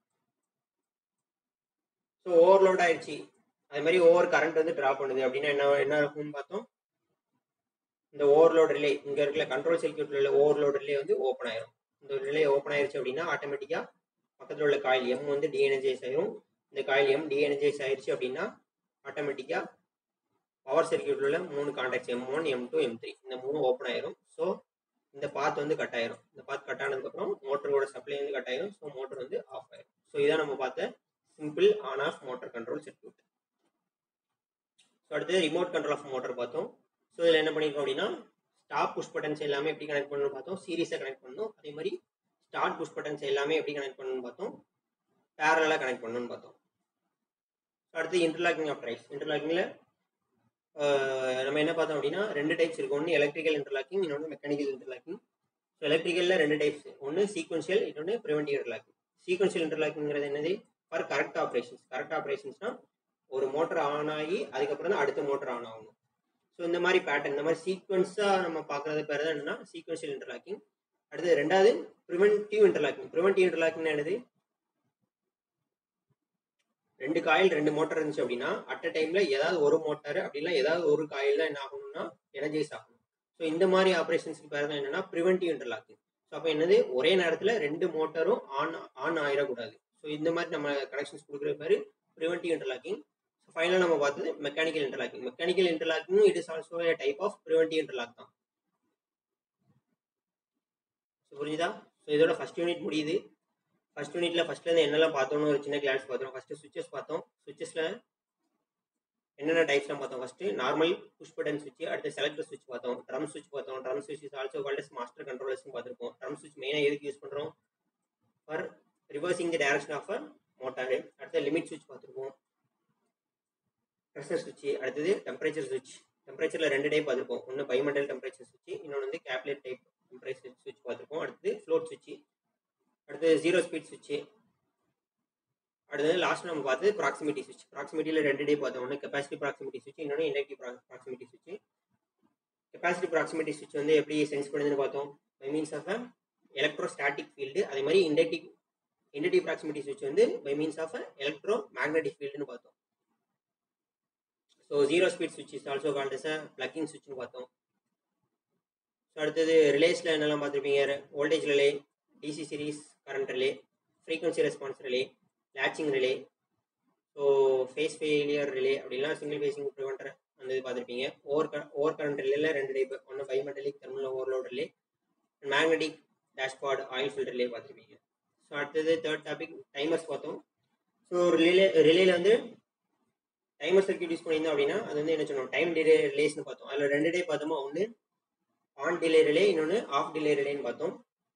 A: ஸோ ஓவர்லோட் ஆயிடுச்சு அது மாதிரி ஓவர் கரண்ட் வந்து ட்ரா பண்ணுது அப்படின்னா என்ன என்ன இருக்கும்னு பார்த்தோம் இந்த ஓவர்லோட் ரிலே இங்கே இருக்கிற கண்ட்ரோல் சர்க்கியூட்ல உள்ள ஓவர்லோட் ரிலே வந்து ஓப்பன் ஆயிரும் இந்த ரிலே ஓப்பன் ஆயிருச்சு அப்படின்னா ஆட்டோமேட்டிக்காக பக்கத்தில் உள்ள காயில் எம் வந்து டிஎனர்ஜைஸ் ஆயிரும் இந்த காயில் எம் டிஎனர்ஜைஸ் ஆயிடுச்சு அப்படின்னா ஆட்டோமேட்டிக்காக பவர் சர்க்கியூட்ல உள்ள மூணு contacts M one M two M three இந்த மூணு ஓப்பன் ஆயிரும் ஸோ இந்த பாத் வந்து கட் ஆயிரும் இந்த பாத் கட் ஆனதுக்கப்புறம் மோட்டரோட சப்ளை வந்து கட் ஆயிரும் ஸோ மோட்டர் வந்து ஆஃப் ஆயிரும் ஸோ இதான் நம்ம பார்த்த simple on off motor control circuit so அடுத்தது ரிமோட் கண்ட்ரோல் ஆஃப் மோட்டர் பார்த்தோம் ஸோ இதில் என்ன பண்ணியிருக்கோம் அப்படின்னா ஸ்டாப் புஷ் பட்டன்ஸ் எல்லாமே எப்படி கனெக்ட் பண்ணணும்னு பார்த்தோம் சீரிஸாக கனெக்ட் பண்ணணும் அதே மாதிரி ஸ்டார்ட் புஷ் பட்டன்ஸ் எல்லாமே எப்படி கனெக்ட் பண்ணணும்னு பார்த்தோம் பேரலாக கனெக்ட் பண்ணணும்னு பார்த்தோம் அடுத்து இன்டர்லாக்கிங் ஆஃப் ரைஸ் இன்டர்லாக்கிங்கில் நம்ம என்ன பார்த்தோம் அப்படின்னா ரெண்டு டைப்ஸ் இருக்கு ஒன்று எலக்ட்ரிக்கல் இன்டர்லாக்கிங் இன்னொன்று மெக்கானிக்கல் இன்டர்லாக்கிங் ஸோ எலக்ட்ரிக்கலில் ரெண்டு டைப்ஸ் ஒன்று சீக்வன்ஷியல் இன்னொன்று ப்ரிவென்டிவ் இன்டர்லாக்கிங் சீக்வன்ஷியல் இன்டர்லாக்கிங்கிறது என்னது ஃபார் கரெக்ட் ஆப்ரேஷன்ஸ் கரெக்ட் ஆப்ரேஷன்ஸ்னா ஒரு மோட்டர் ஆன் ஆகி அதுக்கப்புறம் தான் அடுத்த மோட்டர் ஆன் ஆகணும் ஸோ இந்த மாதிரி பேட்டர்ன் இந்த மாதிரி சீக்வன்ஸாக நம்ம பார்க்குறது பேர் தான் என்னன்னா சீக்வன்ஷியல் இன்டர்லாக்கிங் அடுத்தது ரெண்டாவது ப்ரிவென்டிவ் இன்டர்லாக்கிங் ப்ரிவென்டிவ் இன்டர்லாக்கிங் என்னது ரெண்டு காயில் ரெண்டு மோட்டர் இருந்துச்சு அப்படின்னா அட் அ டைம்ல ஏதாவது ஒரு மோட்டார் அப்படின்னா ஏதாவது ஒரு காயில் தான் என்ன ஆகணும்னா எனர்ஜைஸ் ஆகணும் ஸோ இந்த மாதிரி ஆப்ரேஷன்ஸ்க்கு பேர் தான் என்னன்னா ப்ரிவென்டிவ் இன்டர்லாக்கிங் ஸோ அப்போ என்னது ஒரே நேரத்தில் ரெண்டு மோட்டரும் ஆன் ஆன் ஆயிடக்கூடாது ஸோ இந்த மாதிரி நம்ம கனெக்ஷன்ஸ் கொடுக்குற பேர் ப்ரிவென்டிவ் இன்டர்லாக்கிங் ஸோ ஃபைனலாக நம்ம பார்த்தது mechanical interlocking mechanical interlocking it is also a type of preventive interlock தான் ஸோ புரிஞ்சுதா ஸோ இதோட ஃபர்ஸ்ட் யூனிட் முடியுது ஃபர்ஸ்ட் யூனிட்ல ஃபர்ஸ்ட்லேருந்து என்னெல்லாம் பார்த்தோம்னு ஒரு சின்ன கிளான்ஸ் பார்த்தோம் ஃபர்ஸ்ட் சுவிச்சஸ் பார்த்தோம் சுவிச்சஸில் என்னென்ன டைப்ஸ்லாம் பார்த்தோம் ஃபர்ஸ்ட் நார்மல் புஷ் பட்டன் சுவிட்ச் அடுத்து செலக்டர் சுவிட்ச் பார்த்தோம் ட்ரம் சுவிட்ச் பார்த்தோம் ட்ரம் சுவிட்ச் இஸ் ஆல்சோ கால்ட் மாஸ்டர் கண்ட்ரோலர்ஸ்னு பார்த்துருப்போம் ட்ரம் சுவிட்ச் மெயினாக எதுக்கு யூஸ் பண்ணுறோம் for reversing the direction of a motor அடுத்து லிமிட் சுவிட்ச் பார்த்துருப்போம் ப்ரெஷர் சுவிட்ச் அடுத்தது டெம்பரேச்சர் சுவிட்ச் டெம்பரேச்சரில் ரெண்டு டைப் பார்த்துருப்போம் ஒன்று பைமெண்டல் டெம்பரேச்சர் சுவிட்ச் இன்னொன்று வந்து கேப்லேட் டைப் டெம்பரேச்சர் சுவிட்ச் பார்த்துருப்போம் அடுத்தது ஃப்ளோட் சுவிட்ச் அடுத்தது ஜீரோ ஸ்பீட் சுவிட்ச் அடுத்தது லாஸ்ட் நம்ம பார்த்தது ப்ராக்சிமிட்டி சுவிட்ச் ப்ராக்சிமிட்டியில் ரெண்டு டே பார்த்தோம் ஒன்று கெப்பாசிட்டி ப்ராக்சிமிட்டி சுவிட்ச் இன்னொன்று இண்டக்டிவ் ப்ராக்சிமிட்டி சுவிட்ச் கெப்பாசிட்டி ப்ராக்சிமிட்டி சுவிட்ச் வந்து எப்படி சென்ஸ் பண்ணுதுன்னு பார்த்தோம் by means of electrostatic field அதே மாதிரி இண்டக்டிவ் இண்டக்டிவ் ப்ராக்சிமிட்டி சுவிட்ச் வந்து by means of electromagnetic ஃபீல்டுன்னு பார்த்தோம் ஸோ ஜீரோ ஸ்பீட் சுவிட்ச் is also called as a plugging சுவிட்ச்னு பார்த்தோம் ஸோ அடுத்தது ரிலேஸில் என்னெல்லாம் பார்த்துருப்பீங்க voltage relay DC series current relay frequency response relay latching relay so phase failure relay அப்படிலாம் சிங்கிள் ஃபேஸிங் ப்ரிவெண்டர் அந்த இது பார்த்துருப்பீங்க ஓவர் ஓவர் கரண்ட் ரிலேல ரெண்டு டைப் ஒன்று bimetallic thermal overload relay magnetic dashpot oil filter relay பார்த்துருப்பீங்க so அடுத்தது third topic timers பார்த்தோம் so relay ரிலேல வந்து டைமர் சர்க்கியூட் யூஸ் பண்ணியிருந்தோம் அப்படின்னா அது வந்து என்ன சொன்னோம் டைம் டிலே ரிலேஸ்னு பார்த்தோம் அதில் ரெண்டு டே பார்த்தோமா ஒன்று ஆன் டிலே ரிலே இன்னொன்று ஆஃப் டிலே ரிலேன்னு பார்த்தோம்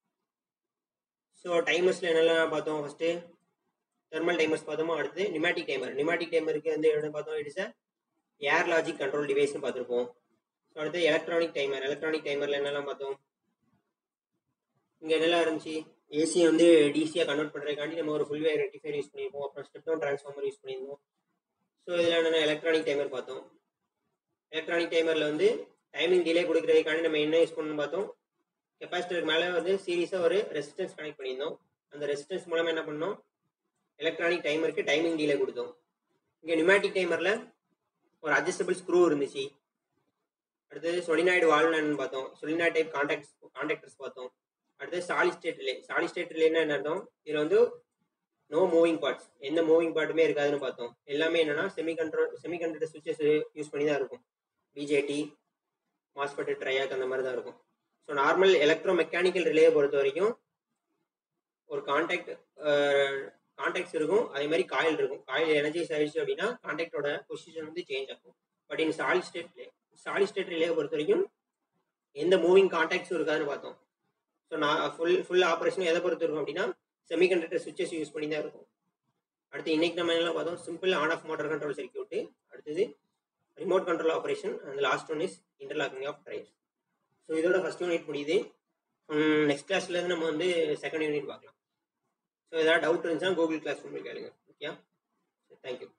A: ஸோ டைமர்ஸில் என்னெல்லாம் பார்த்தோம் ஃபஸ்ட்டு தெர்மல் டைமர்ஸ் பார்த்தோமோ அடுத்து நிமேட்டிக் டைமர் நிமேட்டிக் டைமருக்கு வந்து என்ன பார்த்தோம் it is air logic control டிவைஸ்னு பார்த்துருப்போம் ஸோ அடுத்து எலக்ட்ரானிக் டைமர் எலக்ட்ரானிக் டைமரில் என்னெல்லாம் பார்த்தோம் இங்கே என்னெல்லாம் இருந்துச்சு ஏசியை வந்து டிசியாக கன்வெர்ட் பண்ணுறதுக்காண்டி நம்ம ஒரு ஃபுல் வே ரெட்டிஃபைர் யூஸ் பண்ணியிருப்போம் அப்புறம் ஸ்டெப் டவுன் ட்ரான்ஸ்ஃபார்மர் யூஸ் பண்ணியிருந்தோம் ஸோ இதில் என்னென்ன எலக்ட்ரானிக் டைமர் பார்த்தோம் எலக்ட்ரானிக் டைமரில் வந்து டைமிங் டிலே கொடுக்குறதுக்காண்டி நம்ம என்ன யூஸ் பண்ணணும்னு பார்த்தோம் கெப்பாசிட்டருக்கு மேலே வந்து சீரியஸாக ஒரு ரெசிஸ்டன்ஸ் கனெக்ட் பண்ணியிருந்தோம் அந்த ரெசிஸ்டன்ஸ் மூலமாக என்ன பண்ணோம் எலக்ட்ரானிக் டைமருக்கு டைமிங் டிலே கொடுத்தோம் இங்கே நியூமேட்டிக் டைமரில் ஒரு அட்ஜஸ்டபிள் ஸ்க்ரூ இருந்துச்சு அடுத்தது சொலினாய்டு வால்னு பார்த்தோம் சொலினாய்டு டைப் கான்டாக்ட்ஸ் கான்டாக்டர்ஸ் பார்த்தோம் அடுத்தது solid state relay solid state ரிலேன்னா என்ன அர்த்தம் இதில் வந்து நோ மூவிங் பார்ட்ஸ் எந்த மூவிங் பார்ட்டுமே இருக்காதுன்னு பார்த்தோம் எல்லாமே என்னன்னா semi control semiconductor switches use பண்ணி தான் இருக்கும் பிஜேடி மாஸ்பெட் ட்ரையாக் அந்த மாதிரி தான் இருக்கும் ஸோ நார்மல் எலக்ட்ரோ மெக்கானிக்கல் ரிலேயை பொறுத்த வரைக்கும் ஒரு கான்டாக்ட் கான்டாக்ட்ஸ் இருக்கும் அதே மாதிரி காயில் இருக்கும் காயில் எனர்ஜைஸ் ஆயிடுச்சு அப்படின்னா கான்டாக்டோட பொசிஷன் வந்து சேஞ்ச் ஆகும் but in solid state solid state ரிலேயை பொறுத்த வரைக்கும் எந்த மூவிங் கான்டாக்ட்ஸும் இருக்காதுன்னு பார்த்தோம் ஸோ நான் ஃபுல் ஃபுல் ஆப்ரேஷன் எதை பொறுத்து இருக்கும் அப்படின்னா செமிகண்டக்டர் சுவிச்சஸ் யூஸ் பண்ணி தான் இருக்கும் அடுத்து இன்னைக்கு நம்ம என்ன பார்த்தோம் simple on off motor control circuit அடுத்தது remote control operation and last one is interlocking of drives so இதோட ஃபர்ஸ்ட் யூனிட் முடியுது நெக்ஸ்ட் கிளாஸ்லேருந்து நம்ம வந்து செகண்ட் யூனிட் பார்க்கலாம் ஸோ ஏதாவது டவுட் இருந்துச்சுன்னா கூகுள் கிளாஸ் ரூமில் கேளுங்க ஓகே தேங்க்யூ